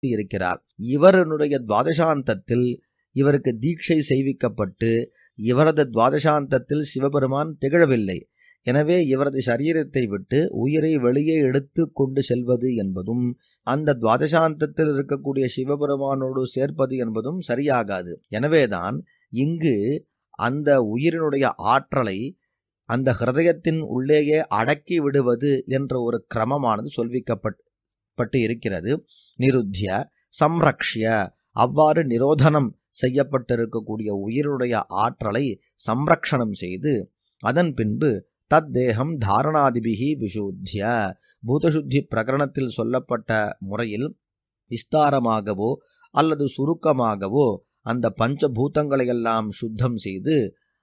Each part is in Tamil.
இருக்கிறார் இவருடைய துவாதசாந்தத்தில் இவருக்கு தீட்சை செய்விக்கப்பட்டு இவரது துவாதசாந்தத்தில் சிவபெருமான் திகழவில்லை எனவே இவரது சரீரத்தை விட்டு உயிரை வெளியே எடுத்து கொண்டு செல்வது என்பதும் அந்த துவாதசாந்தத்தில் இருக்கக்கூடிய சிவபெருமானோடு சேர்ப்பது என்பதும் சரியாகாது எனவேதான் இங்கு அந்த உயிரினுடைய ஆற்றலை அந்த ஹிருதயத்தின் உள்ளேயே அடக்கி விடுவது என்ற ஒரு கிரமமானது சொல்விக்கப்பட்டு இருக்கிறது நிருத்திய சம்ரக்ஷிய அவ்வாறு நிரோதனம் செய்யப்பட்டிருக்கக்கூடிய உயிரினுடைய ஆற்றலை சம்ரக்ஷணம் செய்து அதன் பின்பு தத்தேகம் தாரணாதிபிகி விசுத்திய பூதசுத்தி பிரகரணத்தில் சொல்லப்பட்ட முறையில் விஸ்தாரமாகவோ அல்லது சுருக்கமாகவோ அந்த பஞ்சபூதங்களையெல்லாம் சுத்தம் செய்து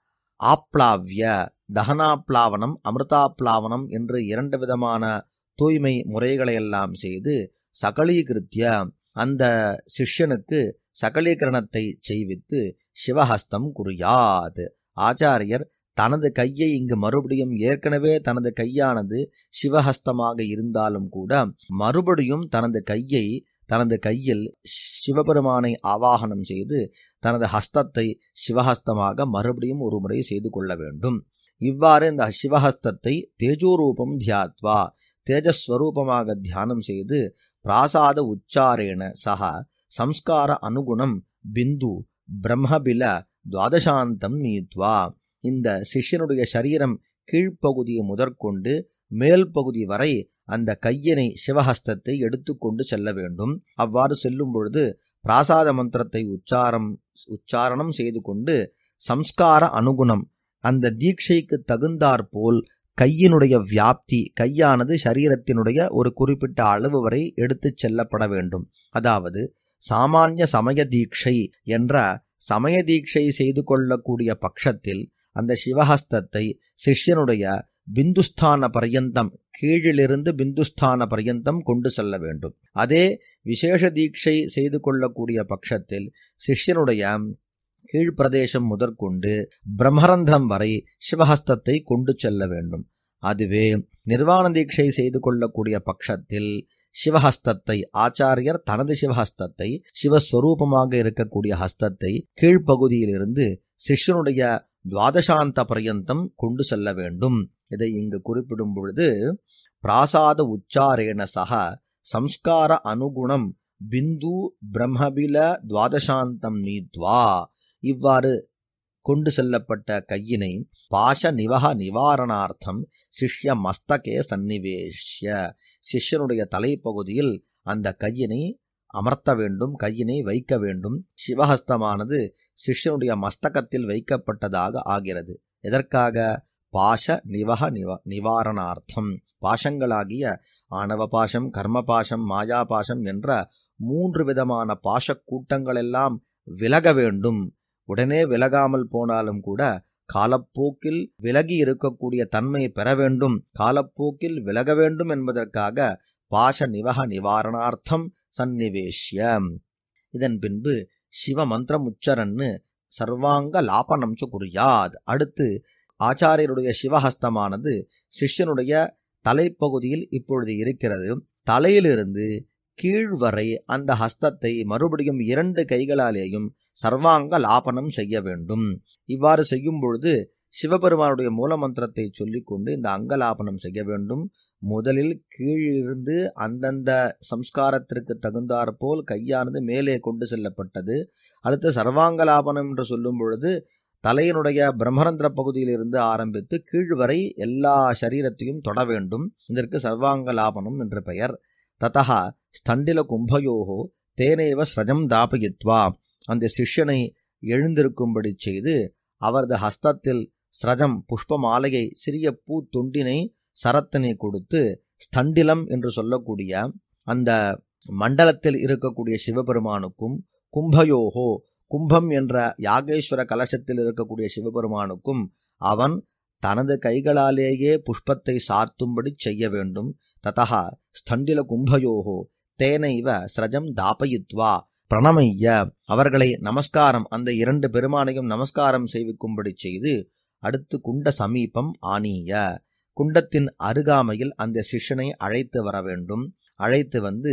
ஆப்ளாவிய தகனாப்ளாவனம் அமிர்தாப்ளாவனம் என்று இரண்டு விதமான தூய்மை முறைகளையெல்லாம் செய்து சகலீகிருத்திய அந்த சிஷ்யனுக்கு சகலீகரணத்தை செய்வித்து சிவஹஸ்தம் குறியாது ஆச்சாரியர் தனது கையை இங்கு மறுபடியும் ஏற்கனவே தனது கையானது சிவஹஸ்தமாக இருந்தாலும் கூட மறுபடியும் தனது கையை தனது கையில் சிவபெருமானை ஆவாகனம் செய்து தனது ஹஸ்தத்தை சிவஹஸ்தமாக மறுபடியும் ஒரு முறை செய்து கொள்ள வேண்டும் இவ்வாறு இந்த சிவஹஸ்தத்தை தேஜோரூபம் தியாத்வா தேஜஸ்வரூபமாக தியானம் செய்து பிராசாத உச்சாரேண சக சம்ஸ்கார அனுகுணம் பிந்து பிரம்மபில துவாதசாந்தம் நீத்வா இந்த சிஷ்யனுடைய சரீரம் கீழ்ப்பகுதியை முதற்கொண்டு மேல் பகுதி வரை அந்த கையனை சிவஹஸ்தத்தை எடுத்துக்கொண்டு செல்ல வேண்டும் அவ்வாறு செல்லும் பொழுது பிராசாத மந்திரத்தை உச்சாரம் உச்சாரணம் செய்து கொண்டு சம்ஸ்கார அனுகுணம் அந்த தீட்சைக்கு தகுந்தாற்போல் கையினுடைய வியாப்தி கையானது சரீரத்தினுடைய ஒரு குறிப்பிட்ட அளவு வரை எடுத்துச் செல்லப்பட வேண்டும் அதாவது சாமானிய சமய தீட்சை என்ற சமய தீட்சை செய்து கொள்ளக்கூடிய பட்சத்தில் அந்த சிவஹஸ்தத்தை சிஷ்யனுடைய பிந்துஸ்தான பர்யந்தம் கீழிலிருந்து பிந்துஸ்தான பர்யந்தம் கொண்டு செல்ல வேண்டும் அதே விசேஷ தீட்சை செய்து கொள்ளக்கூடிய பட்சத்தில் சிஷ்யனுடைய கீழ்ப்பிரதேசம் முதற்கொண்டு பிரம்மரந்திரம் வரை சிவஹஸ்தத்தை கொண்டு செல்ல வேண்டும் அதுவே நிர்வாண தீட்சை செய்து கொள்ளக்கூடிய பட்சத்தில் சிவஹஸ்தத்தை ஆச்சாரியர் தனது சிவஹஸ்தத்தை சிவஸ்வரூபமாக இருக்கக்கூடிய ஹஸ்தத்தை கீழ்ப்பகுதியிலிருந்து சிஷ்யனுடைய துவாதசாந்த பர்யந்தம் கொண்டு செல்ல வேண்டும் இதை இங்கு குறிப்பிடும் பொழுது பிராசாத உச்சாரேண சக சம்ஸ்கார அனுகுணம் பிந்து பிரம்மபில துவாதசாந்தம் நீத்வா இவ்வாறு கொண்டு செல்லப்பட்ட கையினை பாஷ நிவக நிவாரணார்த்தம் சிஷ்ய மஸ்தகே சந்நிவேஷ்ய சிஷ்யனுடைய தலைப்பகுதியில் அந்த கையினை அமர்த்த வேண்டும் கையினை வைக்க வேண்டும் சிவஹஸ்தமானது சிஷ்யனுடைய மஸ்தகத்தில் வைக்கப்பட்டதாக ஆகிறது எதற்காக பாஷ நிவக நிவ நிவாரணார்த்தம் பாஷங்களாகிய ஆணவ பாஷம் கர்ம பாஷம் மாயா பாஷம் என்ற மூன்று விதமான பாஷக் கூட்டங்களெல்லாம் விலக வேண்டும் உடனே விலகாமல் போனாலும் கூட காலப்போக்கில் விலகி இருக்கக்கூடிய தன்மை பெற வேண்டும் காலப்போக்கில் விலக வேண்டும் என்பதற்காக பாஷ நிவக நிவாரணார்த்தம் சந்நிவேஷ்ய இதன் பின்பு சிவ மந்திரம் உச்சரன்னு சர்வாங்க லாபனம் சு குறியாத் அடுத்து ஆச்சாரியருடைய சிவஹஸ்தமானது சிஷ்யனுடைய தலைப்பகுதியில் இப்பொழுது இருக்கிறது தலையிலிருந்து கீழ் வரை அந்த ஹஸ்தத்தை மறுபடியும் இரண்டு கைகளாலேயும் சர்வாங்க லாபனம் செய்ய வேண்டும் இவ்வாறு செய்யும் பொழுது சிவபெருமானுடைய மூலமந்திரத்தை சொல்லிக்கொண்டு இந்த அங்கலாபனம் செய்ய வேண்டும் முதலில் கீழிருந்து அந்தந்த சம்ஸ்காரத்திற்கு தகுந்தாற்போல் கையானது மேலே கொண்டு செல்லப்பட்டது அடுத்து சர்வாங்கலாபனம் என்று சொல்லும் பொழுது தலையினுடைய பிரம்மரந்திர பகுதியிலிருந்து ஆரம்பித்து கீழ் வரை எல்லா சரீரத்தையும் தொட வேண்டும் இதற்கு சர்வாங்கலாபனம் என்று பெயர் ததா ஸ்தண்டில கும்பயோகோ தேனேவ ஸ்ரஜம் தாபயித்வா அந்த சிஷ்யனை எழுந்திருக்கும்படி செய்து அவரது ஹஸ்தத்தில் ஸ்ரஜம் புஷ்ப மாலையை சிறிய பூ தொண்டினை சரத்தனை கொடுத்து ஸ்தண்டிலம் என்று சொல்லக்கூடிய அந்த மண்டலத்தில் இருக்கக்கூடிய சிவபெருமானுக்கும் கும்பயோகோ கும்பம் என்ற யாகேஸ்வர கலசத்தில் இருக்கக்கூடிய சிவபெருமானுக்கும் அவன் தனது கைகளாலேயே புஷ்பத்தை சார்த்தும்படி செய்ய வேண்டும் ததா ஸ்தண்டில கும்பயோகோ தேனைவ ஸ்ரஜம் தாபயித்வா பிரணமைய அவர்களை நமஸ்காரம் அந்த இரண்டு பெருமானையும் நமஸ்காரம் செய்விக்கும்படி செய்து அடுத்து குண்ட சமீபம் ஆனீய குண்டத்தின் அருகாமையில் அந்த சிஷ்யனை அழைத்து வர வேண்டும் அழைத்து வந்து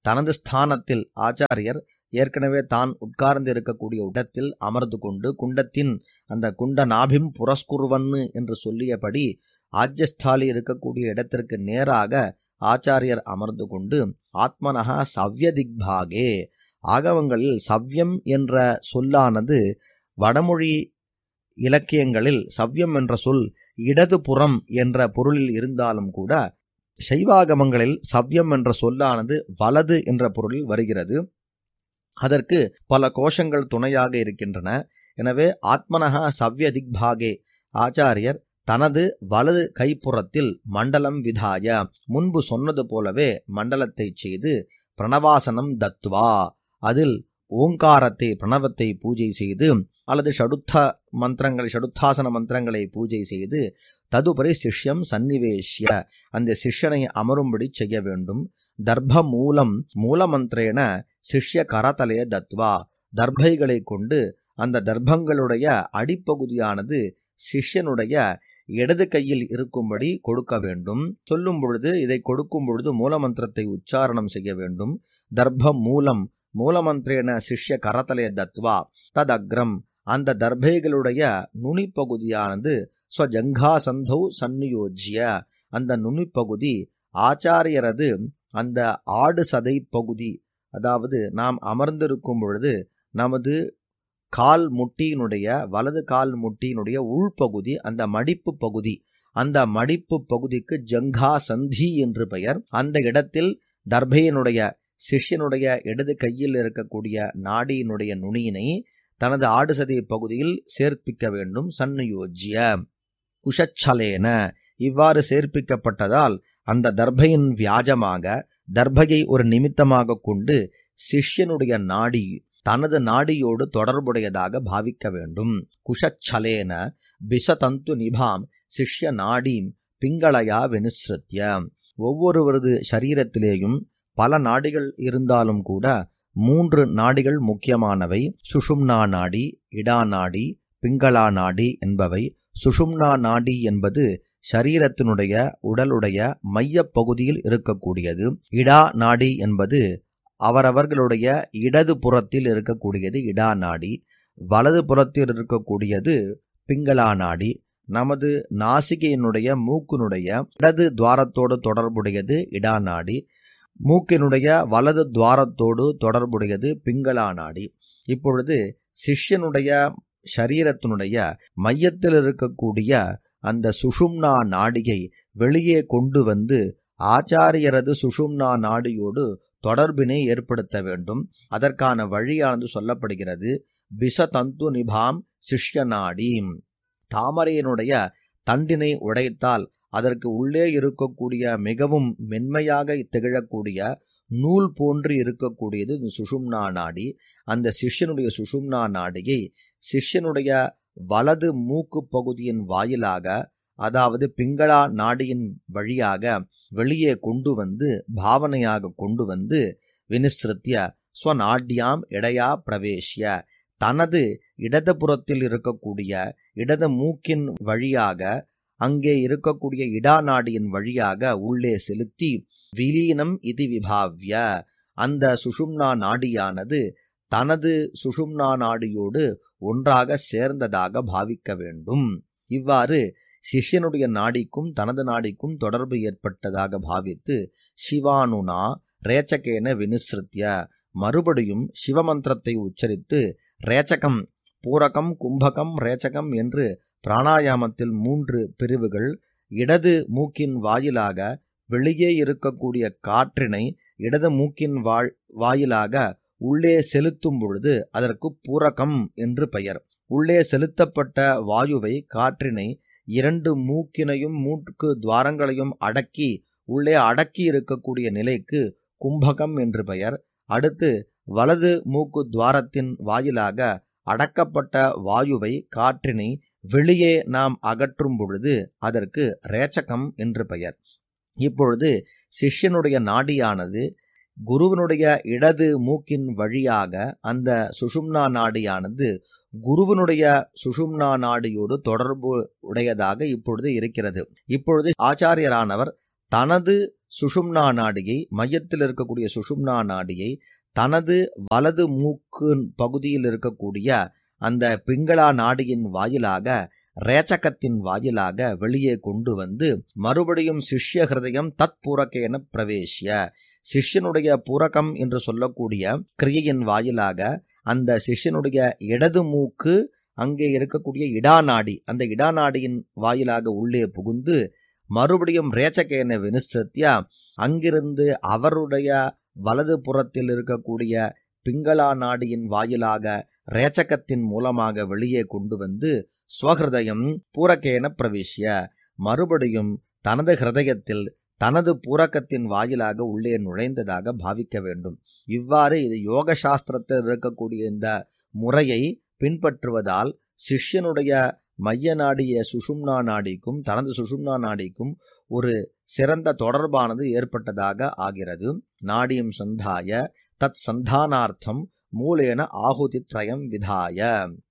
தனது ஸ்தானத்தில் ஆச்சாரியர் ஏற்கனவே தான் உட்கார்ந்து இருக்கக்கூடிய இடத்தில் அமர்ந்து கொண்டு குண்டத்தின் அந்த குண்ட நாபிம் புரஸ்குருவன்னு என்று சொல்லியபடி ஆஜ்யஸ்தாலி இருக்கக்கூடிய இடத்திற்கு நேராக ஆச்சாரியர் அமர்ந்து கொண்டு ஆத்மனகா சவ்ய திக்பாகே ஆகவங்களில் சவ்யம் என்ற சொல்லானது வடமொழி இலக்கியங்களில் சவ்யம் என்ற சொல் இடதுபுறம் என்ற பொருளில் இருந்தாலும் கூட சைவாகமங்களில் சவ்யம் என்ற சொல்லானது வலது என்ற பொருளில் வருகிறது அதற்கு பல கோஷங்கள் துணையாக இருக்கின்றன எனவே ஆத்மனகா சவ்ய திக்பாகே ஆச்சாரியர் தனது வலது கைப்புறத்தில் மண்டலம் விதாய முன்பு சொன்னது போலவே மண்டலத்தை செய்து பிரணவாசனம் தத்வா அதில் ஓங்காரத்தை பிரணவத்தை பூஜை செய்து அல்லது ஷடுத்த மந்திரங்களை ஷடுத்தாசன மந்திரங்களை பூஜை செய்து ததுபரி சிஷ்யம் சந்நிவேஷ்ய அந்த சிஷ்யனை அமரும்படி செய்ய வேண்டும் தர்ப்ப மூலம் மூலமந்திரேன சிஷ்ய கரதலைய தத்வா தர்பைகளை கொண்டு அந்த தர்ப்பங்களுடைய அடிப்பகுதியானது சிஷ்யனுடைய இடது கையில் இருக்கும்படி கொடுக்க வேண்டும் சொல்லும் பொழுது இதை கொடுக்கும் பொழுது மூலமந்திரத்தை உச்சாரணம் செய்ய வேண்டும் தர்ப்ப மூலம் மூலமந்திரேன சிஷ்ய கரதலைய தத்வா ததக்ரம் அந்த தர்பைகளுடைய நுனிப்பகுதியானது ஸ்வஜங்காசந்தௌ சன்னியோஜ்ய அந்த நுனிப்பகுதி ஆச்சாரியரது அந்த ஆடு சதை பகுதி அதாவது நாம் அமர்ந்திருக்கும் பொழுது நமது கால் முட்டியினுடைய வலது கால் முட்டியினுடைய உள்பகுதி அந்த மடிப்பு பகுதி அந்த மடிப்பு பகுதிக்கு ஜங்கா சந்தி என்று பெயர் அந்த இடத்தில் தர்பையினுடைய சிஷ்யனுடைய இடது கையில் இருக்கக்கூடிய நாடியினுடைய நுனியினை தனது ஆடுசதை பகுதியில் சேர்ப்பிக்க வேண்டும் சன்னுயோஜ்ய குஷச்சலேன இவ்வாறு சேர்ப்பிக்கப்பட்டதால் அந்த தர்பையின் வியாஜமாக தர்பையை ஒரு நிமித்தமாக கொண்டு சிஷ்யனுடைய நாடி தனது நாடியோடு தொடர்புடையதாக பாவிக்க வேண்டும் குஷச்சலேன பிசதந்து நிபாம் சிஷ்ய நாடீம் பிங்களயா வினுசிருத்திய ஒவ்வொருவரது சரீரத்திலேயும் பல நாடிகள் இருந்தாலும் கூட மூன்று நாடிகள் முக்கியமானவை சுஷும்னா நாடி இடா நாடி பிங்களா நாடி என்பவை சுஷும்னா நாடி என்பது சரீரத்தினுடைய உடலுடைய மையப் பகுதியில் இருக்கக்கூடியது இடா நாடி என்பது அவரவர்களுடைய இடது புறத்தில் இருக்கக்கூடியது இடா நாடி வலது புறத்தில் இருக்கக்கூடியது பிங்களா நாடி நமது நாசிகையினுடைய மூக்கினுடைய இடது துவாரத்தோடு தொடர்புடையது இடா நாடி மூக்கினுடைய வலது துவாரத்தோடு தொடர்புடையது பிங்களா நாடி இப்பொழுது சிஷ்யனுடைய சரீரத்தினுடைய மையத்தில் இருக்கக்கூடிய அந்த சுஷும்னா நாடியை வெளியே கொண்டு வந்து ஆச்சாரியரது சுஷும்னா நாடியோடு தொடர்பினை ஏற்படுத்த வேண்டும் அதற்கான வழியானது சொல்லப்படுகிறது பிசதந்து நிபாம் சிஷ்ய நாடி தாமரையினுடைய தண்டினை உடைத்தால் அதற்கு உள்ளே இருக்கக்கூடிய மிகவும் மென்மையாக திகழக்கூடிய நூல் போன்று இருக்கக்கூடியது இந்த சுஷும்னா நாடி அந்த சிஷ்யனுடைய சுஷும்னா நாடியை சிஷ்யனுடைய வலது மூக்கு பகுதியின் வாயிலாக அதாவது பிங்களா நாடியின் வழியாக வெளியே கொண்டு வந்து பாவனையாக கொண்டு வந்து வினிஸ்திருத்திய ஸ்வநாட்யாம் இடையா பிரவேசிய தனது இடதுபுறத்தில் இருக்கக்கூடிய இடது மூக்கின் வழியாக அங்கே இருக்கக்கூடிய இடா நாடியின் வழியாக உள்ளே செலுத்தி விலீனம் இது விபாவ்ய அந்த சுஷும்னா நாடியானது தனது சுஷும்னா நாடியோடு ஒன்றாக சேர்ந்ததாக பாவிக்க வேண்டும் இவ்வாறு சிஷ்யனுடைய நாடிக்கும் தனது நாடிக்கும் தொடர்பு ஏற்பட்டதாக பாவித்து சிவானுனா ரேச்சகேன வினுசிருத்திய மறுபடியும் சிவமந்திரத்தை உச்சரித்து ரேச்சகம் பூரகம் கும்பகம் ரேச்சகம் என்று பிராணாயாமத்தில் மூன்று பிரிவுகள் இடது மூக்கின் வாயிலாக வெளியே இருக்கக்கூடிய காற்றினை இடது மூக்கின் வாழ் வாயிலாக உள்ளே செலுத்தும் பொழுது அதற்கு பூரகம் என்று பெயர் உள்ளே செலுத்தப்பட்ட வாயுவை காற்றினை இரண்டு மூக்கினையும் மூக்கு துவாரங்களையும் அடக்கி உள்ளே அடக்கி இருக்கக்கூடிய நிலைக்கு கும்பகம் என்று பெயர் அடுத்து வலது மூக்கு துவாரத்தின் வாயிலாக அடக்கப்பட்ட வாயுவை காற்றினை வெளியே நாம் அகற்றும் பொழுது அதற்கு ரேச்சகம் என்று பெயர் இப்பொழுது சிஷ்யனுடைய நாடியானது குருவனுடைய இடது மூக்கின் வழியாக அந்த சுஷும்னா நாடியானது குருவனுடைய சுஷும்னா நாடியோடு தொடர்பு உடையதாக இப்பொழுது இருக்கிறது இப்பொழுது ஆச்சாரியரானவர் தனது சுஷும்னா நாடியை மையத்தில் இருக்கக்கூடிய சுஷும்னா நாடியை தனது வலது மூக்கு பகுதியில் இருக்கக்கூடிய அந்த பிங்களா நாடியின் வாயிலாக ரேச்சகத்தின் வாயிலாக வெளியே கொண்டு வந்து மறுபடியும் சிஷ்ய ஹிருதயம் தத் பூரக்கேன பிரவேசிய சிஷ்யனுடைய பூரகம் என்று சொல்லக்கூடிய கிரியையின் வாயிலாக அந்த சிஷ்யனுடைய இடது மூக்கு அங்கே இருக்கக்கூடிய இடாநாடி அந்த இடாநாடியின் வாயிலாக உள்ளே புகுந்து மறுபடியும் ரேச்சகேன வினிஸ்தியா அங்கிருந்து அவருடைய வலது புறத்தில் இருக்கக்கூடிய பிங்களா நாடியின் வாயிலாக ரேச்சகத்தின் மூலமாக வெளியே கொண்டு வந்து ஸ்வஹிருதயம் பூரக்கேன பிரவேசிய மறுபடியும் தனது ஹிருதயத்தில் தனது பூரக்கத்தின் வாயிலாக உள்ளே நுழைந்ததாக பாவிக்க வேண்டும் இவ்வாறு இது யோக சாஸ்திரத்தில் இருக்கக்கூடிய இந்த முறையை பின்பற்றுவதால் சிஷ்யனுடைய மைய நாடிய சுஷும்னா நாடிக்கும் தனது சுஷும்னா நாடிக்கும் ஒரு சிறந்த தொடர்பானது ஏற்பட்டதாக ஆகிறது நாடியும் சந்தாய தத் சந்தானார்த்தம் மூலேன ஆகுதி திரயம் விதாய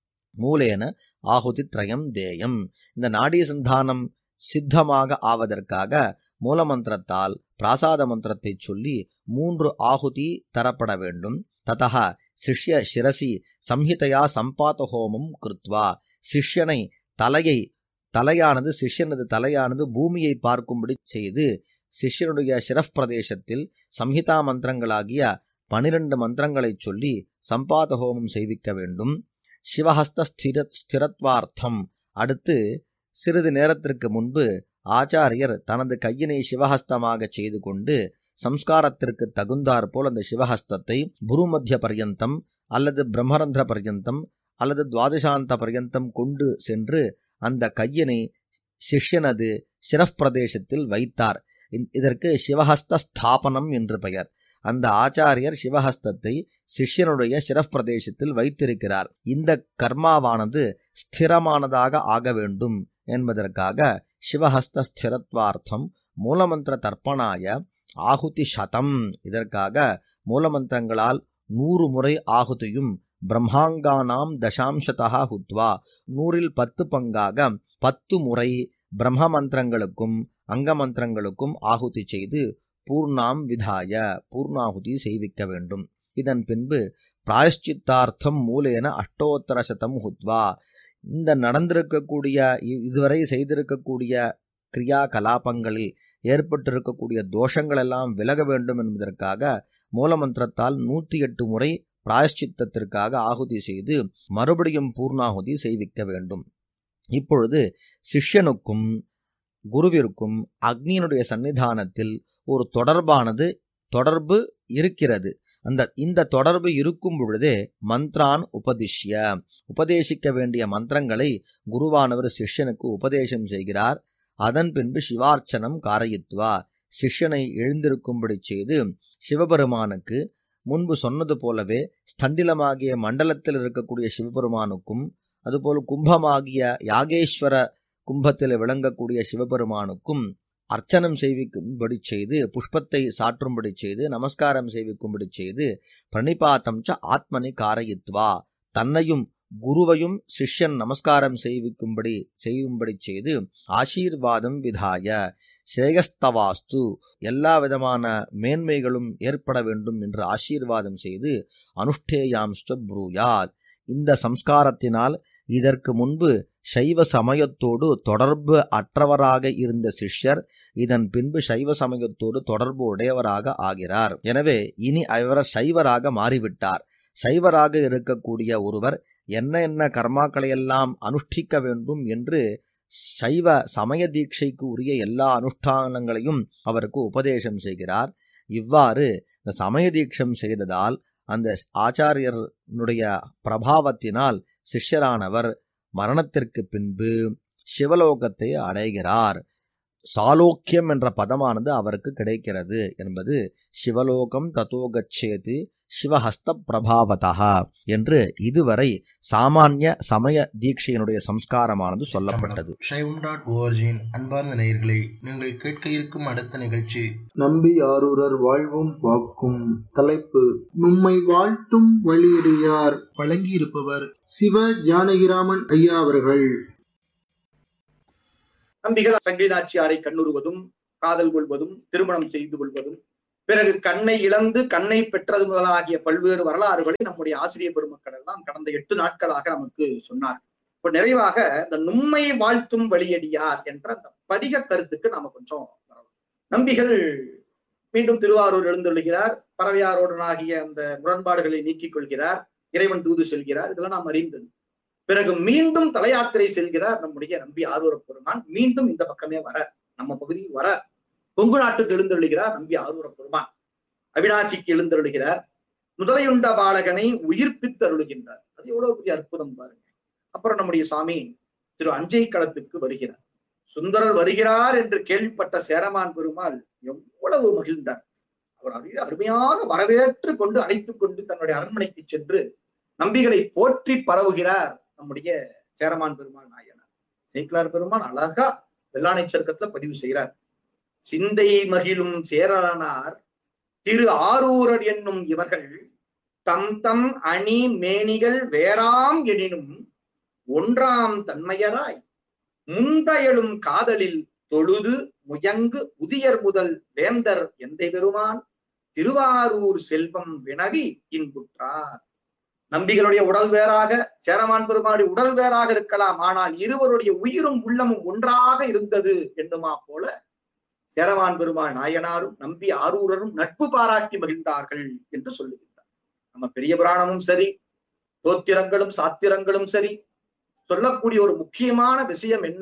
மூலேன ஆகுதி திரயம் தேயம் இந்த நாடிய சந்தானம் சித்தமாக ஆவதற்காக மூலமந்திரத்தால் பிராசாத மந்திரத்தை சொல்லி மூன்று ஆகுதி தரப்பட வேண்டும் ததா சிஷ்ய சிரசி சம்ஹிதையா சம்பாத ஹோமம் கிருத்வா சிஷ்யனை தலையை தலையானது சிஷ்யனது தலையானது பூமியை பார்க்கும்படி செய்து சிஷ்யனுடைய சிரஃப் பிரதேசத்தில் சம்ஹிதா மந்திரங்களாகிய பனிரெண்டு மந்திரங்களை சொல்லி சம்பாத ஹோமம் செய்விக்க வேண்டும் சிவஹஸ்த ஸ்திர ஸ்திரத்வார்த்தம் அடுத்து சிறிது நேரத்திற்கு முன்பு ஆச்சாரியர் தனது கையினை சிவஹஸ்தமாக செய்து கொண்டு சம்ஸ்காரத்திற்கு தகுந்தாற் போல் அந்த சிவஹஸ்தத்தை புருமத்திய பர்யந்தம் அல்லது பிரம்மரந்திர பர்யந்தம் அல்லது துவாதசாந்த பர்யந்தம் கொண்டு சென்று அந்த கையினை சிஷ்யனது சிரஃப் பிரதேசத்தில் வைத்தார் இதற்கு சிவஹஸ்த ஸ்தாபனம் என்று பெயர் அந்த ஆச்சாரியர் சிவஹஸ்தத்தை சிஷ்யனுடைய சிரஃப் பிரதேசத்தில் வைத்திருக்கிறார் இந்த கர்மாவானது ஸ்திரமானதாக ஆக வேண்டும் என்பதற்காக சிவஹஸ்த ஸ்திரத்வார்த்தம் மூலமந்திர தர்ப்பணாய ஆகுதி சதம் இதற்காக மூலமந்திரங்களால் நூறு முறை ஆகுதியும் பிரம்மாங்கானாம் தசாம்சதா ஹுத்வா நூறில் பத்து பங்காக பத்து முறை பிரம்ம மந்திரங்களுக்கும் அங்க மந்திரங்களுக்கும் ஆகுதி செய்து பூர்ணாம் விதாய பூர்ணாகுதி செய்விக்க வேண்டும் இதன் பின்பு பிராயஷ்சித்தார்த்தம் மூலேன அஷ்டோத்தர சதம் ஹுத்வா இந்த நடந்திருக்கக்கூடிய இதுவரை செய்திருக்கக்கூடிய கிரியா கலாபங்களில் ஏற்பட்டிருக்கக்கூடிய தோஷங்கள் எல்லாம் விலக வேண்டும் என்பதற்காக மூலமந்திரத்தால் நூற்றி எட்டு முறை பிராயஷ்சித்தத்திற்காக ஆகுதி செய்து மறுபடியும் பூர்ணாகுதி செய்விக்க வேண்டும் இப்பொழுது சிஷ்யனுக்கும் குருவிற்கும் அக்னியினுடைய சன்னிதானத்தில் ஒரு தொடர்பானது தொடர்பு இருக்கிறது அந்த இந்த தொடர்பு இருக்கும் பொழுதே மந்த்ரான் உபதிஷ்ய உபதேசிக்க வேண்டிய மந்திரங்களை குருவானவர் சிஷ்யனுக்கு உபதேசம் செய்கிறார் அதன் பின்பு சிவார்ச்சனம் காரயித்வா சிஷ்யனை எழுந்திருக்கும்படி செய்து சிவபெருமானுக்கு முன்பு சொன்னது போலவே ஸ்தண்டிலமாகிய மண்டலத்தில் இருக்கக்கூடிய சிவபெருமானுக்கும் அதுபோல் கும்பமாகிய யாகேஸ்வர கும்பத்தில் விளங்கக்கூடிய சிவபெருமானுக்கும் அர்ச்சனம் செய்விக்கும்படி செய்து புஷ்பத்தை சாற்றும்படி செய்து நமஸ்காரம் செய்விக்கும்படி செய்து பிரணிபாத்தம் ச ஆத்மனி காரயித்வா தன்னையும் குருவையும் சிஷ்யன் நமஸ்காரம் செய்விக்கும்படி செய்யும்படி செய்து ஆசீர்வாதம் விதாய ஸ்ரேயஸ்தவாஸ்து எல்லா விதமான மேன்மைகளும் ஏற்பட வேண்டும் என்று ஆசீர்வாதம் செய்து அனுஷ்டேயாம்ஸ்ட ப்ரூயாத் இந்த சம்ஸ்காரத்தினால் இதற்கு முன்பு சைவ சமயத்தோடு தொடர்பு அற்றவராக இருந்த சிஷ்யர் இதன் பின்பு சைவ சமயத்தோடு தொடர்பு உடையவராக ஆகிறார் எனவே இனி அவர் சைவராக மாறிவிட்டார் சைவராக இருக்கக்கூடிய ஒருவர் என்ன என்ன கர்மாக்களையெல்லாம் அனுஷ்டிக்க வேண்டும் என்று சைவ சமய தீட்சைக்கு உரிய எல்லா அனுஷ்டானங்களையும் அவருக்கு உபதேசம் செய்கிறார் இவ்வாறு இந்த சமய தீட்சம் செய்ததால் அந்த ஆச்சாரியனுடைய பிரபாவத்தினால் சிஷ்யரானவர் மரணத்திற்கு பின்பு சிவலோகத்தை அடைகிறார் சாலோக்கியம் என்ற பதமானது அவருக்கு கிடைக்கிறது என்பது சிவலோகம் தத்தோகச்சேது சிவஹஸ்த பிரபாவதா என்று இதுவரை சாமானிய சமய தீட்சையினுடைய சம்ஸ்காரமானது சொல்லப்பட்டது ஷைவம் டாட் ஓஆர்ஜியின் அன்பார்ந்த நேயர்களே நீங்கள் கேட்க இருக்கும் அடுத்த நிகழ்ச்சி நம்பி ஆரூரர் வாழ்வும் வாக்கும் தலைப்பு நும்மை வாழ்த்தும் வழியடியார் வழங்கியிருப்பவர் சிவ ஜானகிராமன் ஐயா அவர்கள் நம்பிகள் சங்கை நாச்சியாரை கண்ணுறுவதும் காதல் கொள்வதும் திருமணம் செய்து கொள்வதும் பிறகு கண்ணை இழந்து கண்ணை பெற்றது முதலாகிய பல்வேறு வரலாறுகளை நம்முடைய ஆசிரியர் பெருமக்கள் எல்லாம் கடந்த எட்டு நாட்களாக நமக்கு சொன்னார் இப்ப நிறைவாக இந்த நுண்மை வாழ்த்தும் வழியடியார் என்ற அந்த பதிக கருத்துக்கு நாம கொஞ்சம் வரலாம் நம்பிகள் மீண்டும் திருவாரூர் எழுந்துள்ளுகிறார் பறவையாரோடனாகிய அந்த முரண்பாடுகளை நீக்கிக் கொள்கிறார் இறைவன் தூது செல்கிறார் இதெல்லாம் நாம் அறிந்தது பிறகு மீண்டும் தலையாத்திரை செல்கிறார் நம்முடைய நம்பி ஆரூர பெருமான் மீண்டும் இந்த பக்கமே வர நம்ம பகுதிக்கு வர கொங்கு நாட்டுக்கு எழுந்தருளுகிறார் நம்பி ஆரூர பெருமான் அவினாசிக்கு எழுந்தருளுகிறார் முதலையுண்ட பாலகனை உயிர்ப்பித்து அருளுகின்றார் அது எவ்வளவு பெரிய அற்புதம் பாருங்க அப்புறம் நம்முடைய சாமி திரு அஞ்சை களத்துக்கு வருகிறார் சுந்தரர் வருகிறார் என்று கேள்விப்பட்ட சேரமான் பெருமாள் எவ்வளவு மகிழ்ந்தார் அவர் அருமையா- அருமையாக வரவேற்று கொண்டு அழைத்துக் கொண்டு தன்னுடைய அரண்மனைக்கு சென்று நம்பிகளை போற்றி பரவுகிறார் நம்முடைய சேரமான் பெருமாள் நாயனார் சேக்கிலார் பெருமான் அழகா வெள்ளாணை சர்க்கத்துல பதிவு செய்கிறார் சிந்தை மகிழும் சேரனார் திரு ஆரூரர் என்னும் இவர்கள் தம் தம் அணி மேனிகள் வேறாம் எனினும் ஒன்றாம் தன்மையராய் முந்தையலும் காதலில் தொழுது முயங்கு உதியர் முதல் வேந்தர் எந்தை பெருமான் திருவாரூர் செல்வம் வினவி இன்புற்றார் நம்பிகளுடைய உடல் வேறாக சேரமான் பெருமாளுடைய உடல் வேறாக இருக்கலாம் ஆனால் இருவருடைய உயிரும் உள்ளமும் ஒன்றாக இருந்தது என்னுமா போல சேரமான் பெருமாள் நாயனாரும் நம்பி ஆரூரரும் நட்பு பாராட்டி மகிழ்ந்தார்கள் என்று சொல்லுகின்றார் நம்ம பெரிய புராணமும் சரி தோத்திரங்களும் சாத்திரங்களும் சரி சொல்லக்கூடிய ஒரு முக்கியமான விஷயம் என்ன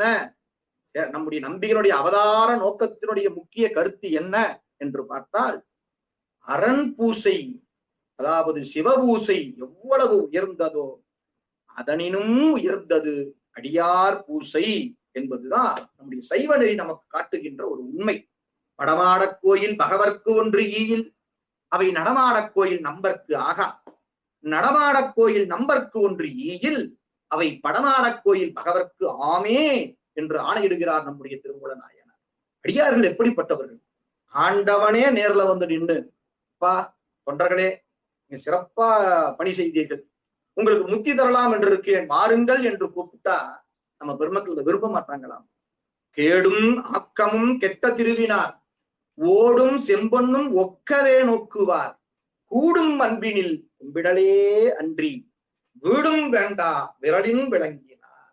சே- நம்முடைய நம்பிகளுடைய அவதார நோக்கத்தினுடைய முக்கிய கருத்து என்ன என்று பார்த்தால் அரண் பூசை அதாவது சிவபூசை எவ்வளவு உயர்ந்ததோ அதனினும் உயர்ந்தது அடியார் பூசை என்பதுதான் நம்முடைய சைவ நெறி நமக்கு காட்டுகின்ற ஒரு உண்மை படமாடக் கோயில் பகவர்க்கு ஒன்று ஈயில் அவை நடமாடக் கோயில் நம்பர்க்கு ஆகா நடமாடக் கோயில் நம்பர்க்கு ஒன்று ஈயில் அவை படமாடக் கோயில் பகவர்க்கு ஆமே என்று ஆணையிடுகிறார் நம்முடைய திருமூல நாயனார் அடியார்கள் எப்படிப்பட்டவர்கள் ஆண்டவனே நேர்ல வந்து நின்று பா தொண்டர்களே நீங்க சிறப்பா பணி செய்தீர்கள் உங்களுக்கு முத்தி தரலாம் என்று இருக்கேன் வாருங்கள் என்று கூப்பிட்டா நம்ம பெருமக்கள் இதை விரும்ப மாட்டாங்களாம் கேடும் ஆக்கமும் கெட்ட திருவினார் ஓடும் செம்பொன்னும் ஒக்கவே நோக்குவார் கூடும் அன்பினில் கும்பிடலே அன்றி வீடும் வேண்டா விரலின் விளங்கினார்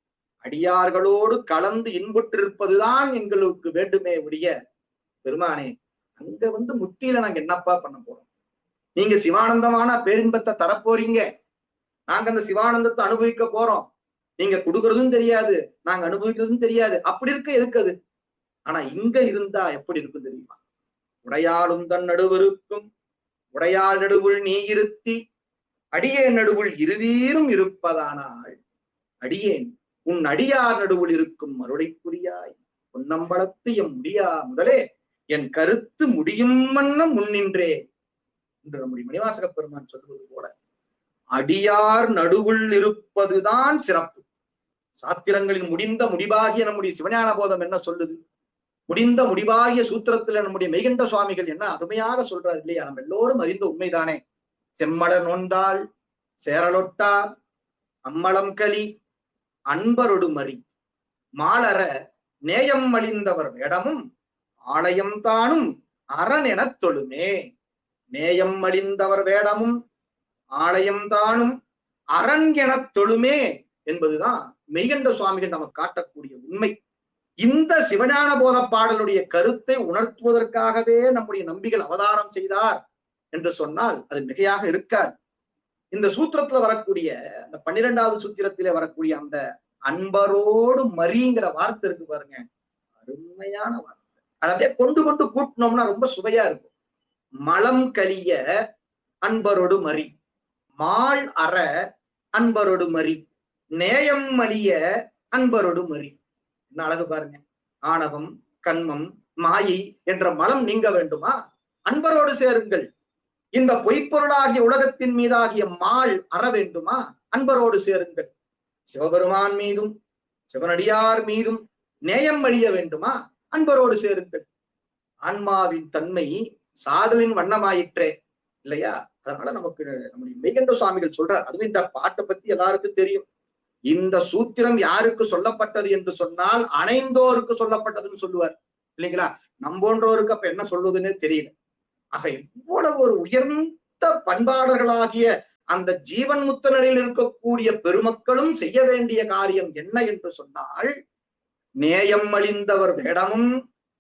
அடியார்களோடு கலந்து இன்புற்றிருப்பதுதான் எங்களுக்கு வேண்டுமே உடைய பெருமானே அங்க வந்து முத்தியில நாங்க என்னப்பா பண்ண போறோம் நீங்க சிவானந்தமான பேரின்பத்தை தரப்போறீங்க நாங்க அந்த சிவானந்தத்தை அனுபவிக்க போறோம் நீங்க கொடுக்கறதும் தெரியாது நாங்க அனுபவிக்கிறதும் தெரியாது அப்படி இருக்க எதுக்கு அது ஆனா இங்க இருந்தா எப்படி இருக்கும் தெரியுமா உடையாளும் தன் நடுவருக்கும் உடையாள் நடுவுள் நீ இருத்தி அடியேன் நடுவுள் இருவீரும் இருப்பதானால் அடியேன் உன் அடியார் நடுவுள் இருக்கும் அருளை புரியாய் பொன்னம்பலத்து எம் முடியா முதலே என் கருத்து முடியும் வண்ணம் முன்னின்றே என்று நம்முடைய மணிவாசக பெருமான் சொல்வது போல அடியார் நடுவுள் இருப்பதுதான் சிறப்பு சாத்திரங்களின் முடிந்த முடிவாகிய நம்முடைய சிவஞான போதம் என்ன சொல்லுது முடிந்த முடிவாகிய சூத்திரத்துல நம்முடைய மெய்கண்ட சுவாமிகள் என்ன அருமையாக சொல்றாரு இல்லையா நம்ம எல்லோரும் அறிந்த உண்மைதானே செம்மலர் நொந்தாள் சேரலொட்டார் அம்மளம் களி அன்பரொடு மறி மாலர நேயம் அழிந்தவர் வேடமும் ஆலயம் தானும் அரண் எனத் தொழுமே நேயம் அழிந்தவர் வேடமும் ஆலயம் தானும் அரண் எனத் தொழுமே என்பதுதான் மெய்கண்ட சுவாமிகள் நமக்கு காட்டக்கூடிய உண்மை இந்த சிவஞான போத பாடலுடைய கருத்தை உணர்த்துவதற்காகவே நம்முடைய நம்பிகள் அவதாரம் செய்தார் என்று சொன்னால் அது மிகையாக இருக்காது இந்த சூத்திரத்துல வரக்கூடிய அந்த பன்னிரெண்டாவது சூத்திரத்திலே வரக்கூடிய அந்த அன்பரோடு மறிங்கிற வார்த்தை இருக்கு பாருங்க அருமையான வார்த்தை அதை அப்படியே கொண்டு கொண்டு கூட்டினோம்னா ரொம்ப சுவையா இருக்கும் மலம் கலிய அன்பரோடு மறி மாள் அற அன்பரோடு மறி நேயம் மலிய அன்பரோடு மறி என்ன அழகு பாருங்க ஆணவம் கண்மம் மாயை என்ற மலம் நீங்க வேண்டுமா அன்பரோடு சேருங்கள் இந்த பொய்ப்பொருளாகிய உலகத்தின் மீதாகிய மாள் அற வேண்டுமா அன்பரோடு சேருங்கள் சிவபெருமான் மீதும் சிவனடியார் மீதும் நேயம் அழிய வேண்டுமா அன்பரோடு சேருங்கள் ஆன்மாவின் தன்மை சாதுவின் வண்ணமாயிற்றே இல்லையா அதனால நமக்கு நம்முடைய மெய்கண்ட சுவாமிகள் சொல்றார் அதுவும் இந்த பாட்டை பத்தி எல்லாருக்கும் தெரியும் இந்த சூத்திரம் யாருக்கு சொல்லப்பட்டது என்று சொன்னால் அணைந்தோருக்கு சொல்லப்பட்டதுன்னு சொல்லுவார் இல்லைங்களா நம்போன்றவருக்கு அப்ப என்ன சொல்றதுன்னு தெரியல ஆக இவ்வளவு ஒரு உயர்ந்த பண்பாளர்களாகிய அந்த ஜீவன் முத்த நிலையில் இருக்கக்கூடிய பெருமக்களும் செய்ய வேண்டிய காரியம் என்ன என்று சொன்னால் நேயம் அழிந்தவர் வேடமும்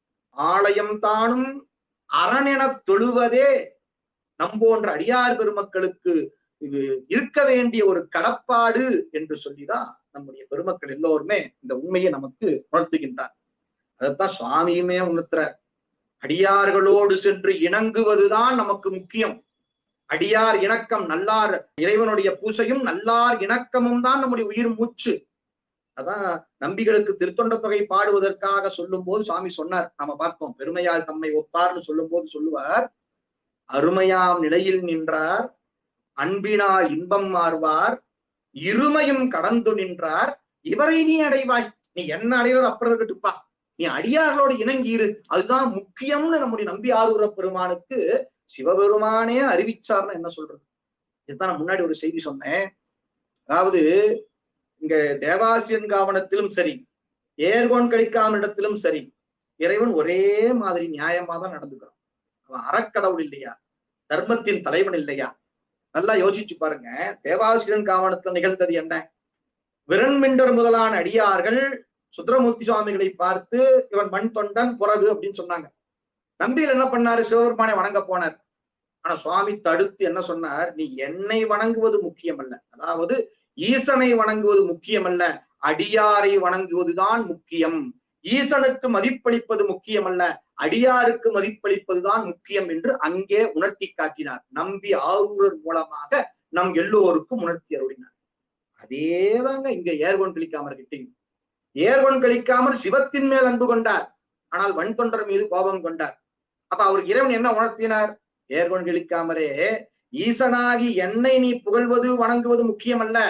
ஆலயம் தானும் அரணெனத் தொழுவதே நம்போன்ற அடியார் பெருமக்களுக்கு இது இருக்க வேண்டிய ஒரு கடப்பாடு என்று சொல்லிதான் நம்முடைய பெருமக்கள் எல்லோருமே இந்த உண்மையை நமக்கு உணர்த்துகின்றார் அதைத்தான் சுவாமியுமே உணர்த்துறார் அடியார்களோடு சென்று இணங்குவதுதான் நமக்கு முக்கியம் அடியார் இணக்கம் நல்லார் இறைவனுடைய பூசையும் நல்லார் இணக்கமும் தான் நம்முடைய உயிர் மூச்சு அதான் நம்பிகளுக்கு திருத்தொண்ட தொகை பாடுவதற்காக சொல்லும் போது சுவாமி சொன்னார் நாம பார்த்தோம் பெருமையால் தம்மை ஒப்பார்னு சொல்லும் போது சொல்லுவார் அருமையாம் நிலையில் நின்றார் அன்பினால் இன்பம் மாறுவார் இருமையும் கடந்து நின்றார் இவரை நீ அடைவாய் நீ என்ன அடைவது அப்புறம் இருக்கட்டுப்பா நீ அடியார்களோடு இணங்கியிரு அதுதான் முக்கியம்னு நம்முடைய நம்பி ஆரூர பெருமானுக்கு சிவபெருமானே அறிவிச்சார்னு என்ன சொல்றது இதுதான் நான் முன்னாடி ஒரு செய்தி சொன்னேன் அதாவது இங்க தேவாசிரியன் காவனத்திலும் சரி ஏர்கோன் கழிக்காமனிடத்திலும் சரி இறைவன் ஒரே மாதிரி நியாயமா தான் நடந்துக்கிறான் அவன் அறக்கடவுள் இல்லையா தர்மத்தின் தலைவன் இல்லையா நல்லா யோசிச்சு பாருங்க தேவாசிரியன் காவனத்தில் நிகழ்ந்தது என்ன விரண்மிண்டர் முதலான அடியார்கள் சுந்தரமூர்த்தி சுவாமிகளை பார்த்து இவன் மண் தொண்டன் புறகு அப்படின்னு சொன்னாங்க நம்பிகள் என்ன பண்ணாரு சிவபெருமானை வணங்க போனார் ஆனா சுவாமி தடுத்து என்ன சொன்னார் நீ என்னை வணங்குவது முக்கியம் அல்ல அதாவது ஈசனை வணங்குவது முக்கியம் அல்ல அடியாரை வணங்குவதுதான் முக்கியம் ஈசனுக்கு மதிப்பளிப்பது முக்கியம் அல்ல அடியாருக்கு மதிப்பளிப்பதுதான் முக்கியம் என்று அங்கே உணர்த்தி காட்டினார் நம்பி ஆரூரர் மூலமாக நம் எல்லோருக்கும் உணர்த்தி அருளினார் அதேதாங்க இங்க ஏர்கொன் கழிக்காமர் கிட்டையும் ஏர்கொன் கழிக்காமர் சிவத்தின் மேல் அன்பு கொண்டார் ஆனால் வன் தொண்டர் மீது கோபம் கொண்டார் அப்ப அவர் இறைவன் என்ன உணர்த்தினார் ஏர்கொன் கழிக்காமரே ஈசனாகி என்னை நீ புகழ்வது வணங்குவது முக்கியம் அல்ல